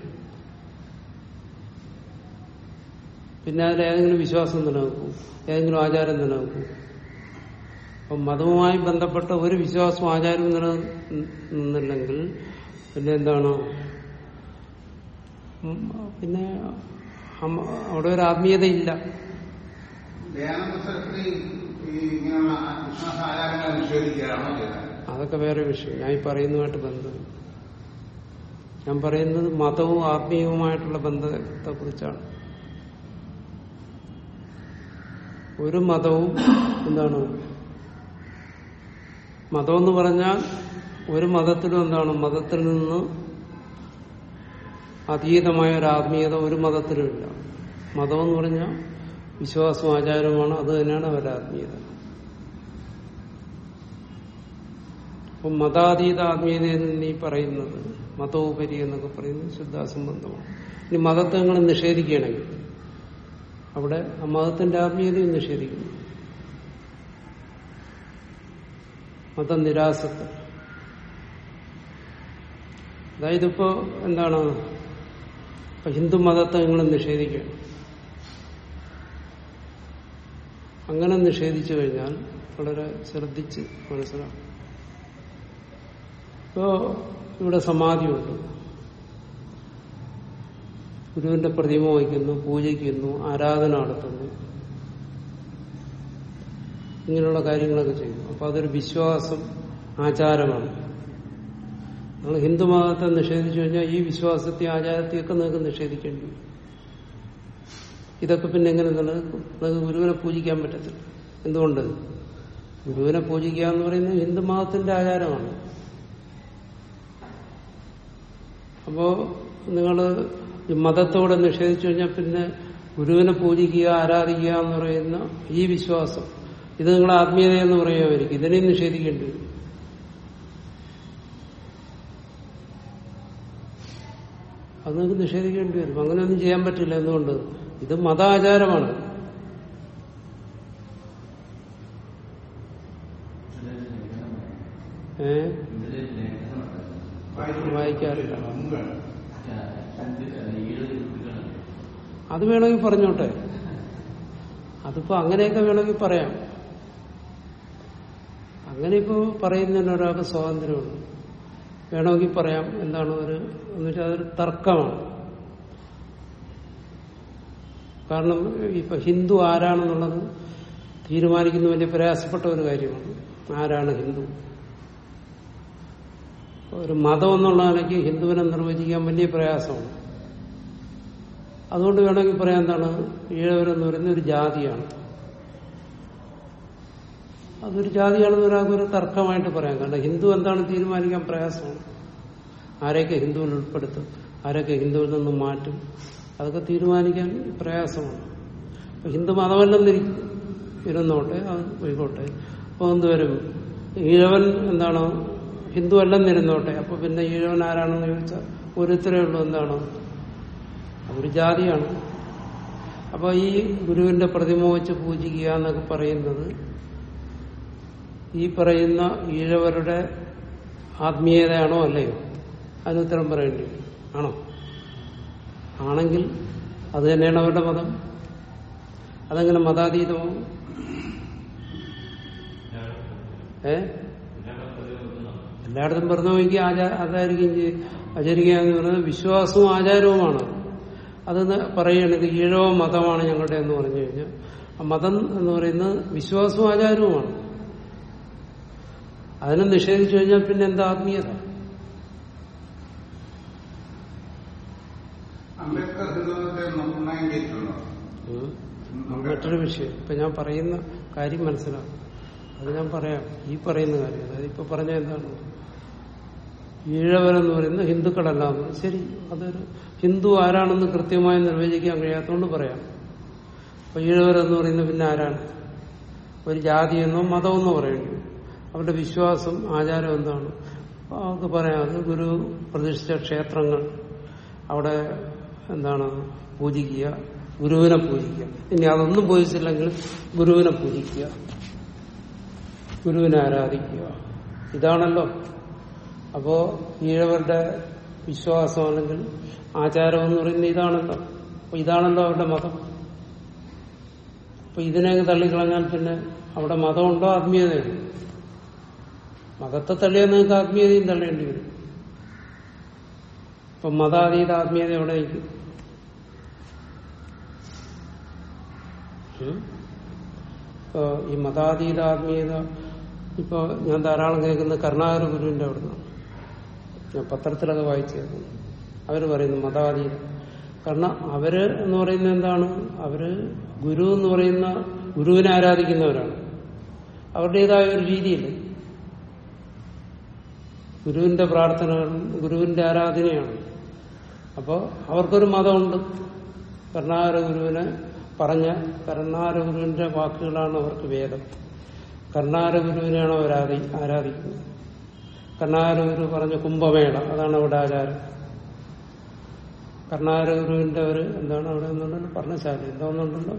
പിന്നെ അതിൽ ഏതെങ്കിലും വിശ്വാസം നിലനിൽക്കും ഏതെങ്കിലും ആചാരം നിലനിൽക്കും അപ്പം മതവുമായി ബന്ധപ്പെട്ട ഒരു വിശ്വാസവും ആചാരവും നിലനിന്നില്ലെങ്കിൽ പിന്നെ എന്താണ് ഉം, പിന്നെ അമ്മ- അവിടെ ഒരു ആത്മീയതയില്ല ദയാനന്ദ സരസ്വതി ഈ ഇങ്ങനെയുള്ള വിശ്വാസ ആചാരങ്ങളെ നിഷേധിക്കുകയാണോ ചെയ്തത് അതൊക്കെ വേറെ വിഷയം ഞാൻ ഈ പറയുന്നതുമായിട്ട് ബന്ധം ഞാൻ പറയുന്നത് മതവും ആത്മീയവുമായിട്ടുള്ള ബന്ധത്തെ കുറിച്ചാണ് ഒരു മതവും എന്താണ് മതം എന്ന് പറഞ്ഞാൽ ഒരു മതത്തിലും എന്താണ് മതത്തിൽ നിന്ന് അതീതമായ ഒരു ആത്മീയത ഒരു മതത്തിലും ഇല്ല മതം എന്ന് പറഞ്ഞാൽ വിശ്വാസവും ആചാരവുമാണ് അത് തന്നെയാണ് അവരുടെ ആത്മീയത അപ്പം മതാതീത ആത്മീയത എന്ന് ഈ പറയുന്നത് മതോപരി എന്നൊക്കെ പറയുന്നത് ശുദ്ധാസംബന്ധമാണ് ഇനി മതത്തെ നിങ്ങൾ നിഷേധിക്കുകയാണെങ്കിൽ അവിടെ ആ മതത്തിന്റെ ആത്മീയതയും നിഷേധിക്കുന്നു മതനിരാസത്തെ അതായത് ഇപ്പോ എന്താണ് ഇപ്പൊ ഹിന്ദു മതത്തെ നിങ്ങൾ നിഷേധിക്കുകയാണ് അങ്ങനെ നിഷേധിച്ചു കഴിഞ്ഞാൽ വളരെ ശ്രദ്ധിച്ച് മനസ്സിലാക്കും ഇപ്പോ ഇവിടെ സമാധിയുണ്ട് ഗുരുവിന്റെ പ്രതിമ വയ്ക്കുന്നു പൂജിക്കുന്നു ആരാധന നടത്തുന്നു ഇങ്ങനെയുള്ള കാര്യങ്ങളൊക്കെ ചെയ്യുന്നു അപ്പൊ അതൊരു വിശ്വാസം ആചാരമാണ് നിങ്ങൾ ഹിന്ദു മതത്തെ നിഷേധിച്ചു കഴിഞ്ഞാൽ ഈ വിശ്വാസത്തെ ആചാരത്തെയൊക്കെ നിങ്ങൾക്ക് നിഷേധിക്കേണ്ടി വരും ഇതൊക്കെ പിന്നെ എങ്ങനെ നിലനിൽക്കും നിങ്ങൾക്ക് ഗുരുവിനെ പൂജിക്കാൻ പറ്റത്തില്ല എന്തുകൊണ്ട് ഗുരുവിനെ പൂജിക്കുക എന്ന് പറയുന്നത് ഹിന്ദു മതത്തിന്റെ ആചാരമാണ് അപ്പോ നിങ്ങൾ മതത്തോടെ നിഷേധിച്ചു കഴിഞ്ഞാൽ പിന്നെ ഗുരുവിനെ പൂജിക്കുക ആരാധിക്കുക എന്ന് പറയുന്ന ഈ വിശ്വാസം ഇത് നിങ്ങളെ ആത്മീയത എന്ന് പറയുമായിരിക്കും ഇതിനെയും നിഷേധിക്കേണ്ടി വരും അത് നിങ്ങൾക്ക് നിഷേധിക്കേണ്ടി വരും അങ്ങനെയൊന്നും ചെയ്യാൻ പറ്റില്ല എന്തുകൊണ്ട് ഇത് മതാചാരമാണ് ഏ വായിക്കാറില്ല അത് വേണമെങ്കിൽ പറഞ്ഞോട്ടെ അതിപ്പോ അങ്ങനെയൊക്കെ വേണമെങ്കിൽ പറയാം അങ്ങനെ ഇപ്പോ പറയുന്നതിന് ഒരാൾക്ക് സ്വാതന്ത്ര്യമുണ്ട് വേണമെങ്കിൽ പറയാം എന്താണ് ഒരു എന്ന് വെച്ചാൽ അതൊരു തർക്കമാണ് കാരണം ഇപ്പൊ ഹിന്ദു ആരാണെന്നുള്ളത് തീരുമാനിക്കുന്ന വലിയ പ്രയാസപ്പെട്ട ഒരു കാര്യമാണ് ആരാണ് ഹിന്ദു ഒരു മതം എന്നുള്ള നിലയ്ക്ക് ഹിന്ദുവിനെ നിർവചിക്കാൻ വലിയ പ്രയാസമാണ് അതുകൊണ്ട് വേണമെങ്കിൽ പറയാൻ എന്താണ് ഈഴവരെന്ന് പറയുന്ന ഒരു ജാതിയാണ് അതൊരു ജാതിയാണെന്ന് ഒരാൾക്ക് ഒരു തർക്കമായിട്ട് പറയാം കാരണം ഹിന്ദു എന്താണ് തീരുമാനിക്കാൻ പ്രയാസമാണ് ആരെയൊക്കെ ഹിന്ദുവിൽ ഉൾപ്പെടുത്തും ആരൊക്കെ ഹിന്ദുവിൽ നിന്ന് മാറ്റും അതൊക്കെ തീരുമാനിക്കാൻ പ്രയാസമാണ് അപ്പൊ ഹിന്ദു മതമല്ലെന്നിരിക്കും ഇരുന്നോട്ടെ അത് പോയിക്കോട്ടെ അപ്പൊ എന്തുവരും ഈഴവൻ എന്താണ് ഹിന്ദു അല്ലെന്നിരുന്നോട്ടെ അപ്പൊ പിന്നെ ഈഴവൻ ആരാണെന്ന് ചോദിച്ചാൽ ഒരുത്തരേ ഉള്ളൂ എന്താണ് ഒരു ജാതിയാണ് അപ്പൊ ഈ ഗുരുവിന്റെ പ്രതിമ വെച്ച് പൂജിക്കുക എന്നൊക്കെ പറയുന്നത് ഈ പറയുന്ന ഈഴവരുടെ ആത്മീയതയാണോ അല്ലയോ അതിന് ഉത്തരം പറയേണ്ടി വരും. ആണോ ആണെങ്കിൽ അത് തന്നെയാണ് അവരുടെ മതം അതെങ്ങനെ മതാതീതമാവും ഏ എല്ലായിടത്തും പറഞ്ഞുവെങ്കിൽ ആചാ അതായിരിക്കും ചെയ്യ- ആചരിക്കുക എന്ന് പറയുന്നത് വിശ്വാസവും ആചാരവുമാണ് അത് പറയുകയാണ് ഇത് ഈഴവ മതമാണ് ഞങ്ങളുടെ എന്ന് പറഞ്ഞു കഴിഞ്ഞാൽ ആ മതം എന്ന് പറയുന്നത് വിശ്വാസവും ആചാരവുമാണ് അതിനെ നിഷേധിച്ചു കഴിഞ്ഞാൽ പിന്നെ എന്താ ആത്മീയത അംബേദ്കർ ഹിന്ദുമതത്തെ നിർണ്ണയിച്ചിട്ടുണ്ടോ ഉം. അത് മറ്റൊരു വിഷയം ഇപ്പൊ ഞാൻ പറയുന്ന കാര്യം മനസ്സിലാവും അത് ഞാൻ പറയാം ഈ പറയുന്ന കാര്യം അതായത് ഇപ്പൊ പറഞ്ഞ എന്താണ് ഈഴവരെന്ന് പറയുന്ന ഹിന്ദുക്കളല്ല എന്ന് പറയും. ശരി അതൊരു ഹിന്ദു ആരാണെന്ന് കൃത്യമായി നിർവചിക്കാൻ കഴിയാത്തതുകൊണ്ട് പറയാം അപ്പൊ ഈഴവരെന്ന് പറയുന്നത് പിന്നെ ആരാണ് ഒരു ജാതിയെന്നോ മതമെന്നോ പറയേണ്ടി വരും. അവരുടെ വിശ്വാസം ആചാരം എന്താണ് അപ്പൊ അവർക്ക് പറയാം അത് ഗുരു പ്രതിഷ്ഠിച്ച ക്ഷേത്രങ്ങൾ അവിടെ എന്താണ് പൂജിക്കുക ഗുരുവിനെ പൂജിക്കുക ഇനി അതൊന്നും പൂജിച്ചില്ലെങ്കിൽ ഗുരുവിനെ പൂജിക്കുക ഗുരുവിനെ ആരാധിക്കുക ഇതാണല്ലോ അപ്പോ ഈഴവരുടെ വിശ്വാസം അല്ലെങ്കിൽ ആചാരം എന്ന് പറയുന്നത് ഇതാണല്ലോ അപ്പൊ ഇതാണല്ലോ അവരുടെ മതം അപ്പൊ ഇതിനെ തള്ളിക്കളഞ്ഞാൽ പിന്നെ അവിടെ മതമുണ്ടോ ആത്മീയതയുണ്ടോ മതത്തെ തള്ളിയാൽ നിങ്ങൾക്ക് ആത്മീയതയും തള്ളേണ്ടി വരും ഇപ്പൊ മതാതീത ആത്മീയത എവിടെ നിൽക്കും ഉം? ഇപ്പൊ ഈ മതാതീത ആത്മീയത ഇപ്പൊ ഞാൻ ധാരാളം കേൾക്കുന്ന കരുണാകര ഗുരുവിന്റെ അവിടുന്ന് ഞാൻ പത്രത്തിലൊക്കെ വായിച്ചു കേൾക്കുന്നു അവര് പറയുന്നു മതാതീത കാരണം അവര് എന്ന് പറയുന്നത് എന്താണ് അവര് ഗുരു എന്ന് പറയുന്ന ഗുരുവിനെ ആരാധിക്കുന്നവരാണ് അവരുടേതായ ഒരു രീതിയില്ല ഗുരുവിന്റെ പ്രാർത്ഥനകളും ഗുരുവിന്റെ ആരാധനയാണ് അപ്പോൾ അവർക്കൊരു മതമുണ്ട് കർണാകര ഗുരുവിനെ പറഞ്ഞ കർണാകര ഗുരുവിന്റെ വാക്കുകളാണ് അവർക്ക് വേദം കർണാകര ഗുരുവിനെയാണ് അവർ ആരാധി- ആരാധിക്കുന്നത് കർണാകര ഗുരു പറഞ്ഞ കുംഭമേള അതാണ് അവിടെ ആചാരം കർണാകര ഗുരുവിന്റെ ഒരു എന്താണ് അവിടെ ഒന്നുണ്ടല്ലോ പറഞ്ഞശാല എന്താ ഒന്നുണ്ടല്ലോ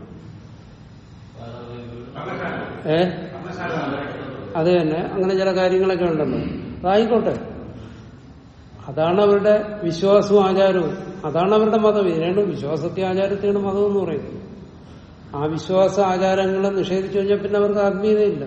ഏ അത് തന്നെ അങ്ങനെ ചില കാര്യങ്ങളൊക്കെ ഉണ്ടല്ലോ അതായിക്കോട്ടെ അതാണ് അവരുടെ വിശ്വാസവും ആചാരവും അതാണ് അവരുടെ മതം ഇതിനാണ് വിശ്വാസത്തെ ആചാരത്തെയാണ് മതം എന്ന് പറയുന്നത് ആ വിശ്വാസ ആചാരങ്ങളെ നിഷേധിച്ചു കഴിഞ്ഞാൽ പിന്നെ അവർക്ക് ആത്മീയതയില്ല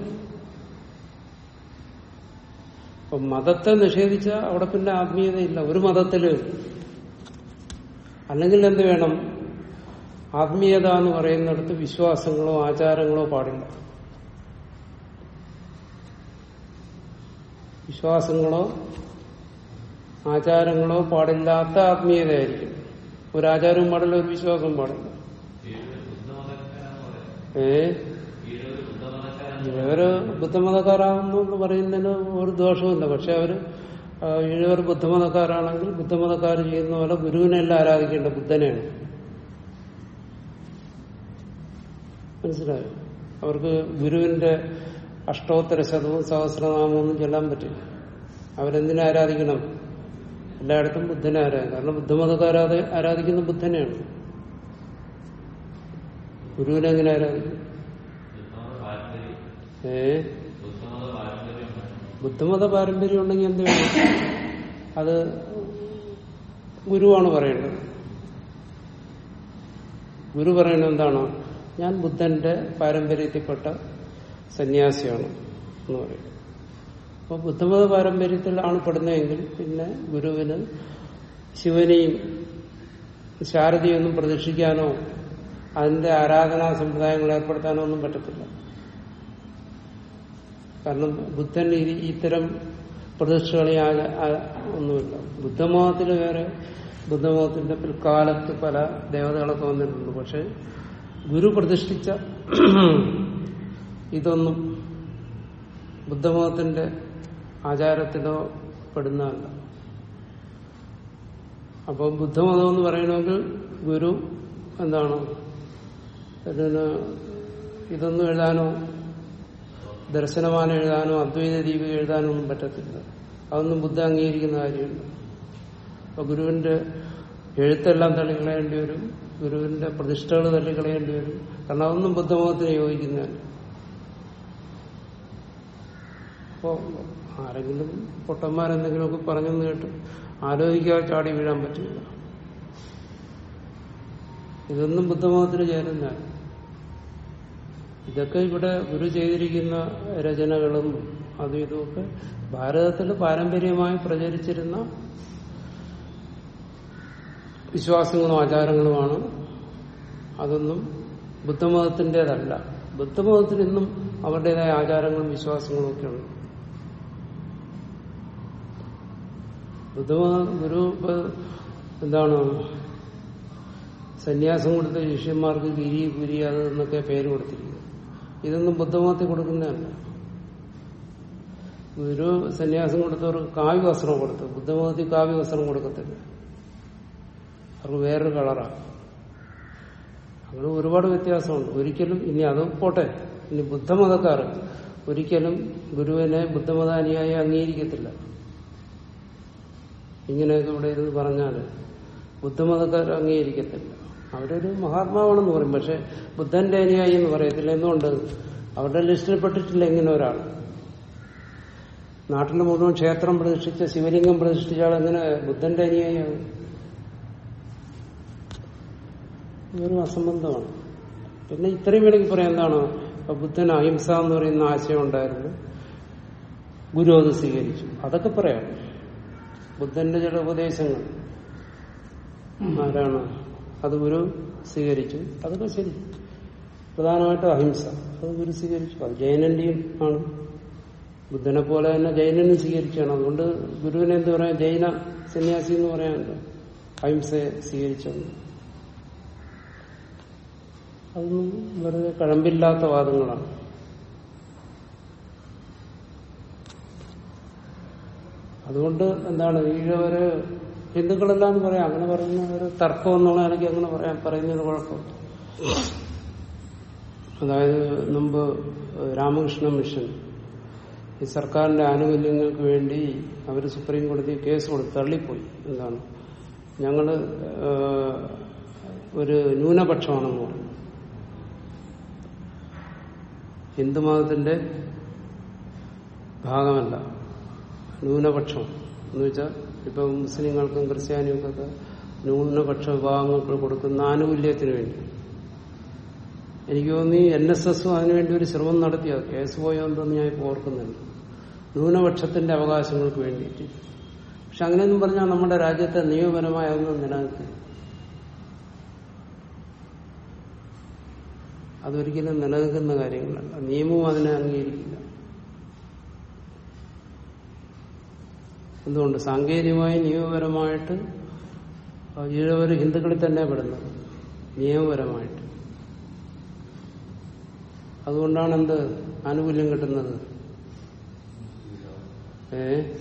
അപ്പൊ മതത്തെ നിഷേധിച്ച അവിടെ പിന്നെ ആത്മീയതയില്ല ഒരു മതത്തില് അല്ലെങ്കിൽ എന്ത് വേണം ആത്മീയത എന്ന് പറയുന്നിടത്ത് വിശ്വാസങ്ങളോ ആചാരങ്ങളോ പാടില്ല വിശ്വാസങ്ങളോ ആചാരങ്ങളോ പാടില്ലാത്ത ആത്മീയതയായിരിക്കും ഒരു ആചാരവും പാടില്ല ഒരു വിശ്വാസവും പാടില്ല ഏ ഇവര് ബുദ്ധമതക്കാരാണെന്ന് പറയുന്നതിന് ഒരു ദോഷവുമില്ല പക്ഷെ അവര് ആ, ഇവർ ബുദ്ധമതക്കാരാണെങ്കിൽ ബുദ്ധമതക്കാർ ചെയ്യുന്ന പോലെ ഗുരുവിനെയല്ല ആരാധിക്കേണ്ട ബുദ്ധനെയാണ് മനസ്സിലായോ അവർക്ക് ഗുരുവിന്റെ അഷ്ടോത്തര ശതവും സഹസ്രനാമവും ഒന്നും ചൊല്ലാൻ പറ്റില്ല അവരെന്തിനെ ആരാധിക്കണം എല്ലായിടത്തും ബുദ്ധനെ ആരാധിക്കും കാരണം ബുദ്ധമതക്കാരാധ ആരാധിക്കുന്ന ബുദ്ധനെയാണ് ഗുരുവിനെ എങ്ങനെ ആരാധിക്കും ഏ ബുദ്ധമത പാരമ്പര്യം ഉണ്ടെങ്കിൽ എന്ത് വേണം അത് ഗുരുവാണ് പറയേണ്ടത് ഗുരു പറയുന്നത് എന്താണ് ഞാൻ ബുദ്ധന്റെ പാരമ്പര്യത്തിൽപ്പെട്ട സന്യാസിയാണ് എന്ന് പറയും അപ്പോൾ ബുദ്ധമത പാരമ്പര്യത്തിലാണ് പെടുന്നതെങ്കിൽ പിന്നെ ഗുരുവിന് ശിവനെയും ശാരദയൊന്നും പ്രതീക്ഷിക്കാനോ അതിന്റെ ആരാധനാ സമ്പ്രദായങ്ങൾ ഏർപ്പെടുത്താനോ ഒന്നും പറ്റത്തില്ല കാരണം ബുദ്ധൻ ഈ- ഇത്തരം പ്രതിഷ്ഠകളെ ആ- ആ- ഒന്നുമില്ല ബുദ്ധമതത്തിൽ വേറെ ബുദ്ധമതത്തിന്റെ പിൽക്കാലത്ത് പല ദേവതകളൊക്കെ വന്നിട്ടുണ്ട് പക്ഷെ ഗുരു പ്രതിഷ്ഠിച്ച ഇതൊന്നും ബുദ്ധമതത്തിന്റെ ആചാരത്തിലോ പെടുന്നതല്ല അപ്പം ബുദ്ധമതം എന്ന് പറയണമെങ്കിൽ ഗുരു എന്താണ് ഇതിന് ഇതൊന്നും എഴുതാനോ ദർശനമാനം എഴുതാനോ അദ്വൈത ദീപിക എഴുതാനോ ഒന്നും പറ്റത്തില്ല അതൊന്നും ബുദ്ധ അംഗീകരിക്കുന്ന കാര്യമുണ്ട് അപ്പൊ ഗുരുവിന്റെ എഴുത്തെല്ലാം തള്ളിക്കളയേണ്ടി വരും ഗുരുവിന്റെ പ്രതിഷ്ഠകൾ തള്ളിക്കളയേണ്ടി വരും കാരണം അതൊന്നും ബുദ്ധമതത്തിന് യോജിക്കുന്നതല്ല അപ്പോ ആരെങ്കിലും പൊട്ടന്മാരെന്തെങ്കിലുമൊക്കെ പറഞ്ഞെന്ന് കേട്ട് ആലോചിക്കാതെ ചാടി വീഴാൻ പറ്റില്ല ഇതൊന്നും ബുദ്ധമതത്തിന് ചേരുന്നതാണ് ഇതൊക്കെ ഇവിടെ ഗുരു ചെയ്തിരിക്കുന്ന രചനകളും അതും ഇതുമൊക്കെ ഭാരതത്തിൽ പാരമ്പര്യമായി പ്രചരിച്ചിരുന്ന വിശ്വാസങ്ങളും ആചാരങ്ങളുമാണ് അതൊന്നും ബുദ്ധമതത്തിൻ്റെതല്ല ബുദ്ധമതത്തിന് ഇന്നും അവരുടേതായ ആചാരങ്ങളും വിശ്വാസങ്ങളും ഒക്കെ ഉണ്ട് ബുദ്ധമത ഗുരു ഇപ്പൊ എന്താണ് സന്യാസം കൊടുത്ത ശിഷ്യന്മാർക്ക് ഗിരി ഗുരി അത് എന്നൊക്കെ പേര് കൊടുത്തിരിക്കുന്നു ഇതൊന്നും ബുദ്ധമതത്തിൽ കൊടുക്കുന്നതല്ല ഗുരു സന്യാസം കൊടുത്തവർക്ക് കാവ്യ വസ്ത്രം കൊടുത്തു ബുദ്ധമതത്തിൽ കാവ്യ വസ്ത്രം കൊടുക്കത്തില്ല അവർക്ക് വേറൊരു കളറാണ് അങ്ങനെ ഒരുപാട് വ്യത്യാസമുണ്ട് ഒരിക്കലും ഇനി അത് പോട്ടെ ഇനി ബുദ്ധമതക്കാർ ഒരിക്കലും ഗുരുവിനെ ബുദ്ധമത അനുയായി അംഗീകരിക്കത്തില്ല ഇങ്ങനെയൊക്കെ ഇവിടെ ഇരുന്ന് പറഞ്ഞാൽ ബുദ്ധമതക്കാർ അംഗീകരിക്കത്തില്ല അവരൊരു മഹാത്മാവാണെന്ന് പറയും പക്ഷെ ബുദ്ധന്റെ അനുയായി എന്ന് പറയത്തില്ല എന്തുകൊണ്ട് അവരുടെ ലിസ്റ്റിൽ പെട്ടിട്ടില്ല ഇങ്ങനെ ഒരാൾ നാട്ടിൽ മുഴുവൻ ക്ഷേത്രം പ്രതിഷ്ഠിച്ച ശിവലിംഗം പ്രതിഷ്ഠിച്ച ആൾ എങ്ങനെ ബുദ്ധന്റെ അനുയായിയാകും ഇതൊരു അസംബന്ധമാണ് പിന്നെ ഇത്രയും വേണമെങ്കിൽ പറയാം എന്താണ് ഇപ്പൊ ബുദ്ധന് അഹിംസ എന്ന് പറയുന്ന ആശയം ഉണ്ടായിരുന്നു ഗുരു അത് സ്വീകരിച്ചു അതൊക്കെ പറയാം ബുദ്ധന്റെ ചില ഉപദേശങ്ങൾ ആരാണ് അത് ഗുരു സ്വീകരിച്ചു അതൊക്കെ ശരി പ്രധാനമായിട്ടും അഹിംസ അത് ഗുരു സ്വീകരിച്ചു അത് ജൈനന്റെയും ആണ് ബുദ്ധനെ പോലെ തന്നെ ജൈനനും സ്വീകരിച്ചാണ് അതുകൊണ്ട് ഗുരുവിനെ എന്ത് പറയാം ജൈന സന്യാസി എന്ന് പറയാനുണ്ട് അഹിംസയെ സ്വീകരിച്ചത് അതൊന്നും വെറുതെ കഴമ്പില്ലാത്ത വാദങ്ങളാണ് അതുകൊണ്ട് എന്താണ് ഈഴവര് ഹിന്ദുക്കളെല്ലാം എന്ന് പറയാം അങ്ങനെ പറയുന്ന ഒരു തർക്കം എന്നുള്ള എനിക്ക് അങ്ങനെ പറയാൻ പറയുന്നത് കുഴപ്പം അതായത് മുമ്പ് രാമകൃഷ്ണ മിഷൻ ഈ സർക്കാരിന്റെ ആനുകൂല്യങ്ങൾക്ക് വേണ്ടി അവർ സുപ്രീം കോടതി കേസ് കൊടുത്ത് തള്ളിപ്പോയി എന്താണ് ഞങ്ങള് ഏഹ്, ഒരു ന്യൂനപക്ഷമാണെന്ന് പറഞ്ഞു ഹിന്ദുമതത്തിന്റെ ഭാഗമല്ല ന്യൂനപക്ഷം എന്ന് വെച്ചാൽ ഇപ്പൊ മുസ്ലിങ്ങൾക്കും ക്രിസ്ത്യാനികൾക്കൊക്കെ ന്യൂനപക്ഷ വിഭാഗങ്ങൾക്ക് കൊടുക്കുന്ന ആനുകൂല്യത്തിന് വേണ്ടി എനിക്ക് തോന്നി എൻ എസ് എസും അതിനുവേണ്ടി ഒരു ശ്രമം നടത്തിയ കേസ് പോയോ എന്തെന്ന് ഞാൻ ഇപ്പോൾ ഓർക്കുന്നുണ്ട് ന്യൂനപക്ഷത്തിന്റെ അവകാശങ്ങൾക്ക് വേണ്ടിയിട്ട് പക്ഷെ അങ്ങനെയൊന്നും പറഞ്ഞാൽ നമ്മുടെ രാജ്യത്തെ നിയമപരമായ ഒന്നും നിലനിൽക്കില്ല അതൊരിക്കലും നിലനിൽക്കുന്ന കാര്യങ്ങളല്ല നിയമവും അതിനെ അംഗീകരിക്കില്ല എന്തുകൊണ്ട് സാങ്കേതികമായി നിയമപരമായിട്ട് ഈഴവര് ഹിന്ദുക്കളിൽ തന്നെ പെടുന്നത് നിയമപരമായിട്ട് അതുകൊണ്ടാണ് എന്ത് ആനുകൂല്യം കിട്ടുന്നത് ഏ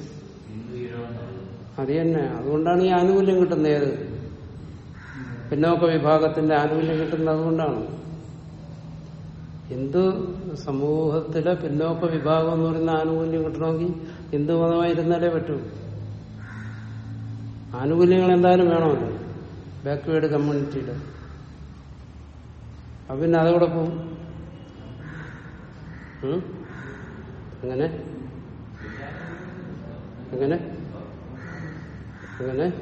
അത് തന്നെ അതുകൊണ്ടാണ് ഈ ആനുകൂല്യം കിട്ടുന്നത് ഏത് പിന്നോക്ക വിഭാഗത്തിന്റെ ആനുകൂല്യം കിട്ടുന്നത് അതുകൊണ്ടാണ് ഹിന്ദു സമൂഹത്തിലെ പിന്നോക്ക വിഭാഗം എന്ന് പറയുന്ന ആനുകൂല്യം കിട്ടണമെങ്കിൽ ഹിന്ദു മതമായിരുന്നാലേ പറ്റൂ ആനുകൂല്യങ്ങൾ എന്തായാലും വേണമല്ലോ ബാക്ക്വേർഡ് കമ്മ്യൂണിറ്റിയുടെ അപ്പൊ പിന്നെ അതോടെ പോകും ഉം? എങ്ങനെ എങ്ങനെ എങ്ങനെ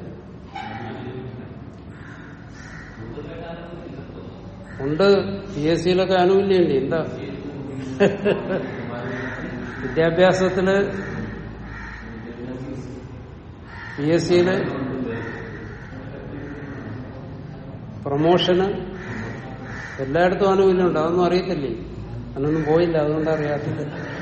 ഉണ്ട് പി എസ് സിയിലൊക്കെ ആനുകൂല്യമുണ്ട് എന്താ വിദ്യാഭ്യാസത്തില് പി എസ് സിയില് പ്രൊമോഷന് എല്ലായിടത്തും ആനുകൂല്യമുണ്ട് അതൊന്നും അറിയത്തില്ലേ അതിനൊന്നും പോയില്ല അതുകൊണ്ട് അറിയാത്തില്ല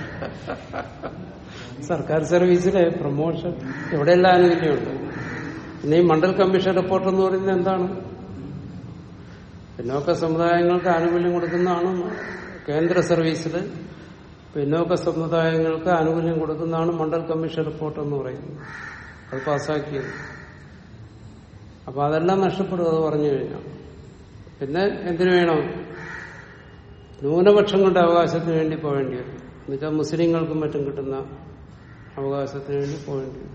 സർക്കാർ സർവീസിലെ പ്രൊമോഷൻ എവിടെയെല്ലാം ആനുകൂല്യമുണ്ട് പിന്നെ ഈ മണ്ഡൽ കമ്മീഷൻ റിപ്പോർട്ട് എന്ന് പറയുന്നത് എന്താണ് പിന്നോക്ക സമുദായങ്ങൾക്ക് ആനുകൂല്യം കൊടുക്കുന്നതാണ് കേന്ദ്ര സർവീസിൽ പിന്നോക്ക സമുദായങ്ങൾക്ക് ആനുകൂല്യം കൊടുക്കുന്നതാണ് മണ്ഡൽ കമ്മീഷൻ റിപ്പോർട്ട് എന്ന് പറയുന്നത് അത് പാസ്സാക്കിയത് അപ്പൊ അതെല്ലാം നഷ്ടപ്പെടും അത് പറഞ്ഞു കഴിഞ്ഞാൽ പിന്നെ എന്തിനു വേണം ന്യൂനപക്ഷങ്ങളുടെ അവകാശത്തിന് വേണ്ടി പോവേണ്ടി വരും എന്നുവെച്ചാൽ മുസ്ലിങ്ങൾക്കും മറ്റും കിട്ടുന്ന അവകാശത്തിന് വേണ്ടി പോവേണ്ടി വരും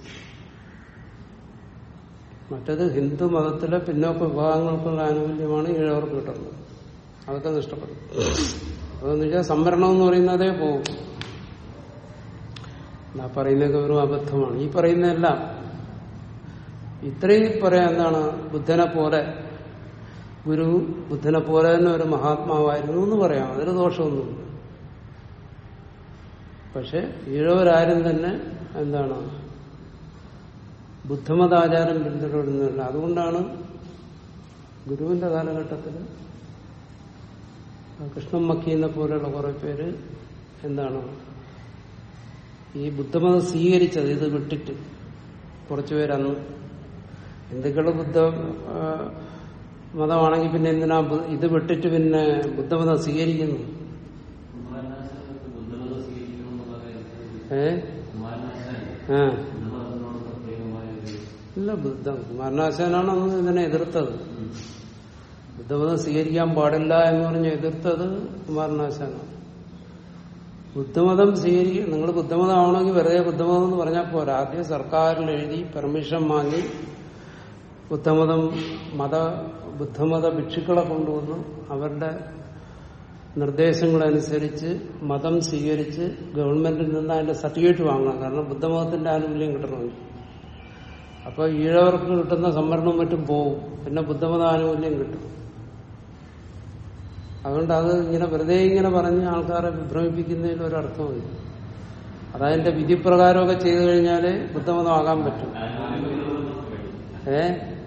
മറ്റത് ഹിന്ദു മതത്തിലെ പിന്നോക്ക വിഭാഗങ്ങൾക്കുള്ള ആനുകൂല്യമാണ് ഈഴവർക്ക് കിട്ടുന്നത് അതൊക്കെ നഷ്ടപ്പെടും അതെന്ന് വെച്ചാൽ സംവരണം എന്ന് പറയുന്നതേ പോകും ആ പറയുന്നതൊക്കെ വെറും അബദ്ധമാണ് ഈ പറയുന്നതെല്ലാം ഇത്രയും പറയാൻ എന്താണ് ബുദ്ധനെ പോലെ ഗുരു ബുദ്ധനെ പോലെ തന്നെ ഒരു മഹാത്മാവായിരുന്നു എന്ന് പറയാം അതിന് ദോഷമൊന്നുമില്ല പക്ഷെ ഈഴവരാരും തന്നെ എന്താണ് ബുദ്ധമതാചാരം പിന്തുടരുന്നില്ല അതുകൊണ്ടാണ് ഗുരുവിന്റെ കാലഘട്ടത്തിൽ കൃഷ്ണൻ മക്കീനെ പോലെയുള്ള കുറെ പേര് എന്താണ് ഈ ബുദ്ധമതം സ്വീകരിച്ചത് ഇത് വിട്ടിട്ട് കുറച്ചുപേരന്ന് ഹിന്ദുക്കള് ബുദ്ധ ആ, മതമാണെങ്കിൽ പിന്നെ എന്തിനാ ബു- ഇത് വിട്ടിട്ട് പിന്നെ ബുദ്ധമതം സ്വീകരിക്കുന്നു ഏ ആ ഇല്ല ബുദ്ധ കുമാരനാശാനാണ് അന്ന് ഇതിനെ എതിർത്തത് ബുദ്ധമതം സ്വീകരിക്കാൻ പാടില്ല എന്ന് പറഞ്ഞ് എതിർത്തത് കുമാരനാശാനാണ് ബുദ്ധമതം സ്വീകരിക്കുക നിങ്ങൾ ബുദ്ധമതം ആവണമെങ്കിൽ വെറുതെ ബുദ്ധമതം എന്ന് പറഞ്ഞാൽ പോരാ ആദ്യം സർക്കാരിൽ എഴുതി പെർമിഷൻ വാങ്ങി ബുദ്ധമതം മത ബുദ്ധമത ഭിക്ഷുക്കളെ കൊണ്ടുവന്നു അവരുടെ നിർദ്ദേശങ്ങളനുസരിച്ച് മതം സ്വീകരിച്ച് ഗവൺമെന്റിൽ നിന്ന് അതിന്റെ സർട്ടിഫിക്കറ്റ് വാങ്ങണം കാരണം ബുദ്ധമതത്തിന്റെ ആനുകൂല്യം കിട്ടണമെങ്കിൽ അപ്പൊ ഈഴവർക്ക് കിട്ടുന്ന സംവരണവും മറ്റും പോവും പിന്നെ ബുദ്ധമത ആനുകൂല്യം കിട്ടും അതുകൊണ്ട് അത് ഇങ്ങനെ വെറുതെ ഇങ്ങനെ പറഞ്ഞ് ആൾക്കാരെ വിഭ്രമിപ്പിക്കുന്നതിൽ ഒരർത്ഥമില്ല അതതിന്റെ വിധിപ്രകാരമൊക്കെ ചെയ്തു കഴിഞ്ഞാൽ ബുദ്ധമതമാകാൻ പറ്റും ഏ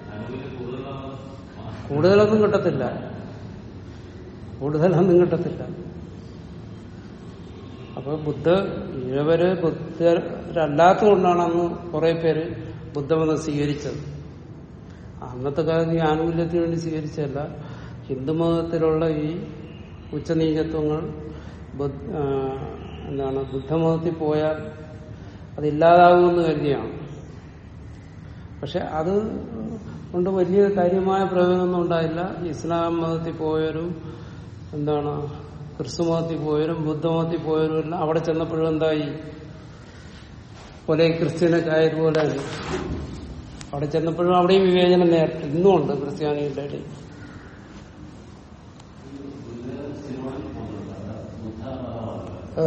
കൂടുതലൊന്നും കിട്ടത്തില്ല കൂടുതലൊന്നും കിട്ടത്തില്ല അപ്പൊ ബുദ്ധ ഇഴവര് ബുദ്ധരല്ലാത്തതുകൊണ്ടാണ് അന്ന് കുറെ പേര് ബുദ്ധമതം സ്വീകരിച്ചത് അന്നത്തെ കാലത്ത് ഈ ആനുകൂല്യത്തിന് വേണ്ടി സ്വീകരിച്ചതല്ല ഹിന്ദുമതത്തിലുള്ള ഈ ഉച്ചനീചത്വങ്ങൾ ബുദ്ധ- ആ, എന്താണ് ബുദ്ധമതത്തിൽ പോയാൽ അതില്ലാതാകുമെന്ന് കരുതിയാണ് പക്ഷെ അത് കൊണ്ട് വലിയ കാര്യമായ പ്രയോജനമൊന്നും ഉണ്ടായില്ല ഇസ്ലാം മതത്തിൽ പോയവരും എന്താണ് ക്രിസ്തു മതത്തിൽ പോയവരും ബുദ്ധമതത്തിൽ പോയവരും എല്ലാം അവിടെ ചെന്നപ്പോഴും എന്തായി പോലെ ക്രിസ്ത്യനൊക്കെ ആയതുപോലെ തന്നെ അവിടെ ചെന്നപ്പോഴും അവിടെയും വിവേചനം നേരിട്ട് ഇന്നും ഉണ്ട് ക്രിസ്ത്യാനികളുടെ ഇടയിൽ ഏ,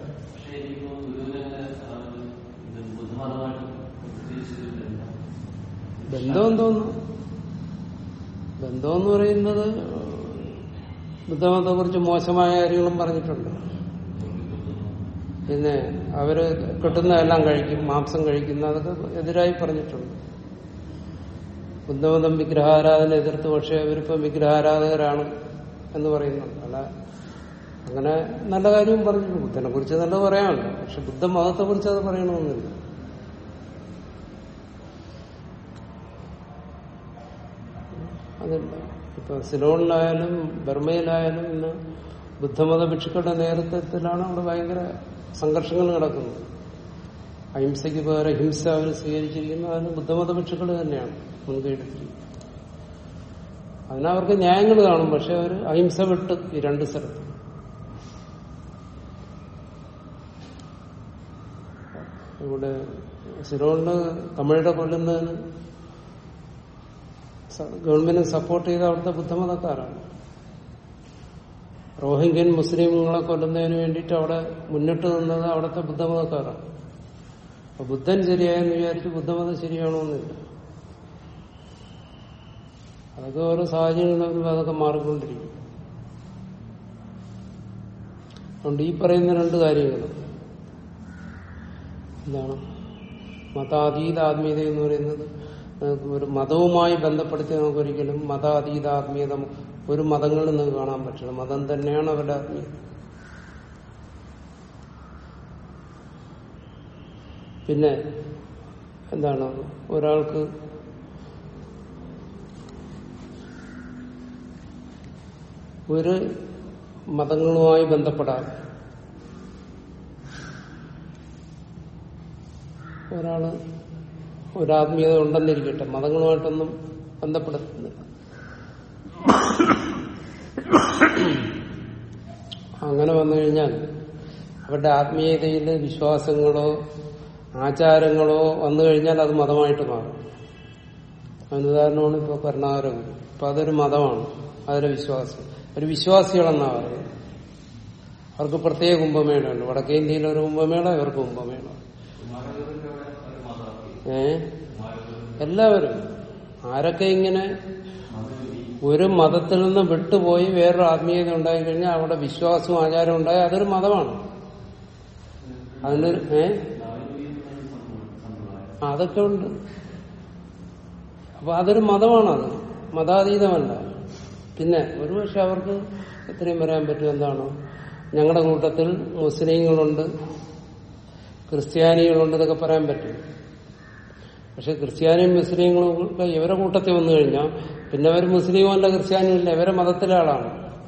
ബന്ധം എന്തോന്നു ബന്ധം എന്ന് പറയുന്നത് ബുദ്ധമതത്തെ കുറിച്ച് മോശമായ കാര്യങ്ങളും പറഞ്ഞിട്ടുണ്ട് പിന്നെ അവര് കിട്ടുന്നതെല്ലാം കഴിക്കും മാംസം കഴിക്കുന്ന അതൊക്കെ എതിരായി പറഞ്ഞിട്ടുണ്ട് ബുദ്ധമതം വിഗ്രഹാരാധന എതിർത്ത് പക്ഷെ അവരിപ്പോ വിഗ്രഹാരാധകരാണ് എന്ന് പറയുന്നുണ്ട് അല്ല അങ്ങനെ നല്ല കാര്യവും പറഞ്ഞു ബുദ്ധനെ കുറിച്ച് നല്ലത് പറയാമല്ലോ പക്ഷെ ബുദ്ധമതത്തെ കുറിച്ച് അത് പറയണമെന്നില്ല അതില്ല ഇപ്പൊ സിലോണിലായാലും ബർമയിലായാലും ഇന്ന് ബുദ്ധമത ഭിക്ഷുക്കളുടെ നേതൃത്വത്തിലാണ് അവിടെ ഭയങ്കര സംഘർഷങ്ങൾ നടക്കുന്നത് അഹിംസയ്ക്ക് പകരം ഹിംസ അവർ സ്വീകരിച്ചിരിക്കുന്നത് അതിന് ബുദ്ധമത ഭിക്ഷുക്കൾ തന്നെയാണ് മുൻകൈ എടുത്തിരിക്കുന്നത് അതിനവർക്ക് ന്യായങ്ങൾ കാണും പക്ഷെ അവർ അഹിംസ വിട്ട് ഈ രണ്ട് സ്ഥലത്ത് ഇവിടെ സിലോണില് തമിഴരെ കൊല്ലുന്നതിന് സ- ഗവൺമെന്റ് സപ്പോർട്ട് ചെയ്ത അവിടുത്തെ ബുദ്ധമതക്കാരാണ് റോഹിംഗ്യൻ മുസ്ലിങ്ങളെ കൊല്ലുന്നതിന് വേണ്ടിയിട്ട് അവിടെ മുന്നിട്ട് നിന്നത് അവിടുത്തെ ബുദ്ധമതക്കാരാണ് അപ്പൊ ബുദ്ധൻ ശരിയായെന്ന് വിചാരിച്ച് ബുദ്ധമതം ശരിയാണോന്നില്ല അതൊക്കെ ഓരോ സാഹചര്യങ്ങളിലും അതൊക്കെ മാറിക്കൊണ്ടിരിക്കും അതുകൊണ്ട് ഈ പറയുന്ന രണ്ട് കാര്യങ്ങൾ എന്താണ് മതാതീത ആത്മീയത എന്ന് പറയുന്നത് നമുക്ക് ഒരു മതവുമായി ബന്ധപ്പെടുത്തി നമുക്ക് ഒരിക്കലും മതാതീത ആത്മീയത ഒരു മതങ്ങളിൽ നിങ്ങൾക്ക് കാണാൻ പറ്റില്ല മതം തന്നെയാണ് അവരുടെ ആത്മീയത പിന്നെ എന്താണ് ഒരാൾക്ക് ഒരു മതങ്ങളുമായി ബന്ധപ്പെടാതെ ഒരാള് ഒരാത്മീയത ഉണ്ടെന്നിരിക്കട്ടെ മതങ്ങളുമായിട്ടൊന്നും ബന്ധപ്പെടുത്തുന്നില്ല അങ്ങനെ വന്നു കഴിഞ്ഞാൽ അവരുടെ ആത്മീയതയിലെ വിശ്വാസങ്ങളോ ആചാരങ്ങളോ വന്നു കഴിഞ്ഞാൽ അത് മതമായിട്ട് മാറും അതിന് ഉദാഹരണമാണ് ഇപ്പൊ കരുണാകരം ഇപ്പൊ അതൊരു മതമാണ് അതിലെ വിശ്വാസം ഒരു വിശ്വാസികളെന്നാ പറയുന്നത് അവർക്ക് പ്രത്യേക കുംഭമേളയുണ്ട് വടക്കേ ഇന്ത്യയിൽ ഒരു കുംഭമേള ഇവർക്ക് കുംഭമേള ഏ എല്ലാവരും ആരൊക്കെ ഇങ്ങനെ ഒരു മതത്തിൽ നിന്ന് വിട്ടുപോയി വേറൊരു ആത്മീയത ഉണ്ടായി കഴിഞ്ഞാൽ അവിടെ വിശ്വാസവും ആചാരവും ഉണ്ടായി അതൊരു മതമാണ് അതിനൊരു ഏ അതൊക്കെ ഉണ്ട് അപ്പൊ അതൊരു മതമാണത് മതാതീതമല്ല പിന്നെ ഒരുപക്ഷെ അവർക്ക് എത്രയും പറയാൻ പറ്റും എന്താണ് ഞങ്ങളുടെ കൂട്ടത്തിൽ മുസ്ലിങ്ങളുണ്ട് ക്രിസ്ത്യാനികളുണ്ട് ഇതൊക്കെ പറയാൻ പറ്റും പക്ഷെ ക്രിസ്ത്യാനിയും മുസ്ലിങ്ങളും ഒക്കെ ഇവരെ കൂട്ടത്തിൽ വന്നു കഴിഞ്ഞാൽ പിന്നെ അവർ മുസ്ലിമോ അല്ല ക്രിസ്ത്യാനിയും ഇല്ല ഇവരെ മതത്തിലെ ആളാണ്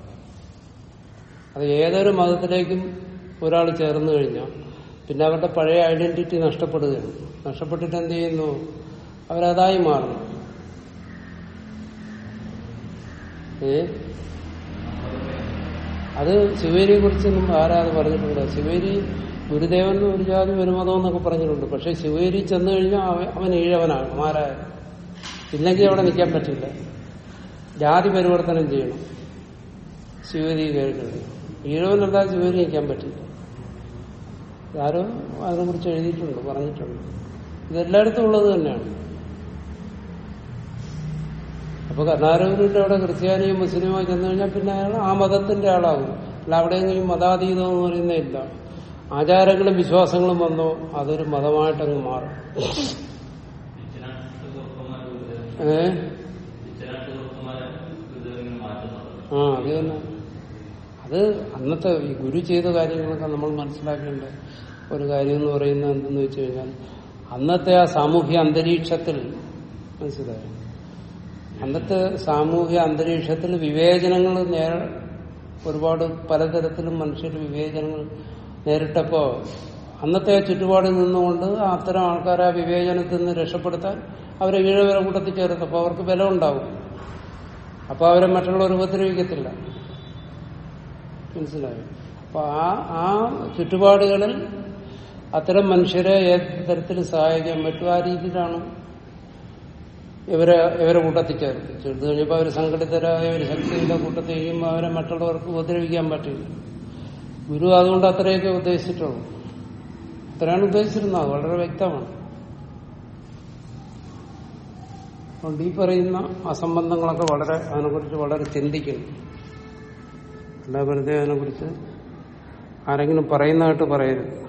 അത് ഏതൊരു മതത്തിലേക്കും ഒരാൾ ചേർന്ന് കഴിഞ്ഞാൽ പിന്നെ അവരുടെ പഴയ ഐഡന്റിറ്റി നഷ്ടപ്പെടുകയാണ് നഷ്ടപ്പെട്ടിട്ട് എന്ത് ചെയ്യുന്നു അവരതായി മാറുന്നു ഏ അത് ശിവേരിയെ കുറിച്ചൊന്നും ആരാ അത് പറഞ്ഞിട്ടുണ്ട് ശിവേരി ഗുരുദേവൻ ഒരു ജാതി ഒരു മതം എന്നൊക്കെ പറഞ്ഞിട്ടുണ്ട് പക്ഷെ ശിവേരി ചെന്നു കഴിഞ്ഞാൽ അവൻ അവൻ ഈഴവനാകും ആരായ ഇല്ലെങ്കിൽ അവിടെ നിൽക്കാൻ പറ്റില്ല ജാതി പരിവർത്തനം ചെയ്യണം ശിവേരി കേൾക്കുന്നത് ഈഴവനല്ലാതെ ശിവേരി നിൽക്കാൻ പറ്റില്ല ആരോ അതിനെ കുറിച്ച് എഴുതിയിട്ടുണ്ട് പറഞ്ഞിട്ടുണ്ട് ഇതെല്ലായിടത്തും ഉള്ളത് തന്നെയാണ് അപ്പൊ കർണാടകരുടെ അവിടെ ക്രിസ്ത്യാനിയും മുസ്ലിമോ ചെന്നു കഴിഞ്ഞാൽ പിന്നെ അയാൾ ആ മതത്തിന്റെ ആളാകും അല്ല അവിടെയെങ്കിലും മതാതീതം എന്ന് പറയുന്നില്ല ആചാരങ്ങളും വിശ്വാസങ്ങളും വന്നോ അതൊരു മതമായിട്ടങ്ങ് മാറും ഏ ആ അത് തന്നെ അത് അന്നത്തെ ഈ ഗുരു ചെയ്ത കാര്യങ്ങളൊക്കെ നമ്മൾ മനസ്സിലാക്കേണ്ട ഒരു കാര്യം എന്ന് പറയുന്നത് എന്തെന്ന് വെച്ച് കഴിഞ്ഞാൽ അന്നത്തെ ആ സാമൂഹ്യ അന്തരീക്ഷത്തിൽ മനസ്സിലായോ അന്നത്തെ സാമൂഹ്യ അന്തരീക്ഷത്തിൽ വിവേചനങ്ങൾ നേര ഒരുപാട് പലതരത്തിലും മനുഷ്യർ വിവേചനങ്ങൾ നേരിട്ടപ്പോ അന്നത്തെ ചുറ്റുപാടിൽ നിന്നുകൊണ്ട് അത്തരം ആൾക്കാരെ ആ വിവേചനത്തിൽ നിന്ന് രക്ഷപ്പെടുത്താൻ അവരെ ഈഴവരെ കൂട്ടത്തിൽ ചേർത്തപ്പോൾ അവർക്ക് ബലം ഉണ്ടാവും അപ്പൊ അവരെ മറ്റുള്ളവർ ഉപദ്രവിക്കത്തില്ല മനസ്സിലായോ അപ്പൊ ആ ആ ചുറ്റുപാടുകളിൽ അത്തരം മനുഷ്യരെ ഏത് തരത്തിൽ സഹായിക്കാൻ പറ്റും ആ രീതിയിലാണ് ഇവരെ ഇവരെ കൂട്ടത്തിൽ ചേർത്ത് ചേർത്ത് കഴിഞ്ഞപ്പോൾ അവർ സംഘടിതരായ ഒരു ശക്തിയുടെ കൂട്ടത്തിൽ ചെയ്യുമ്പോൾ അവരെ മറ്റുള്ളവർക്ക് ഉപദ്രവിക്കാൻ പറ്റില്ല ഗുരു അതുകൊണ്ട് അത്രയൊക്കെ ഉദ്ദേശിച്ചിട്ടുള്ളൂ അത്രയാണ് ഉദ്ദേശിച്ചിരുന്നത് വളരെ വ്യക്തമാണ് അതുകൊണ്ട് ഈ പറയുന്ന അസംബന്ധങ്ങളൊക്കെ വളരെ അതിനെക്കുറിച്ച് വളരെ ചിന്തിക്കുന്നു അല്ല വെറുതെ അതിനെക്കുറിച്ച് ആരെങ്കിലും പറയുന്നതായിട്ട് പറയരുത്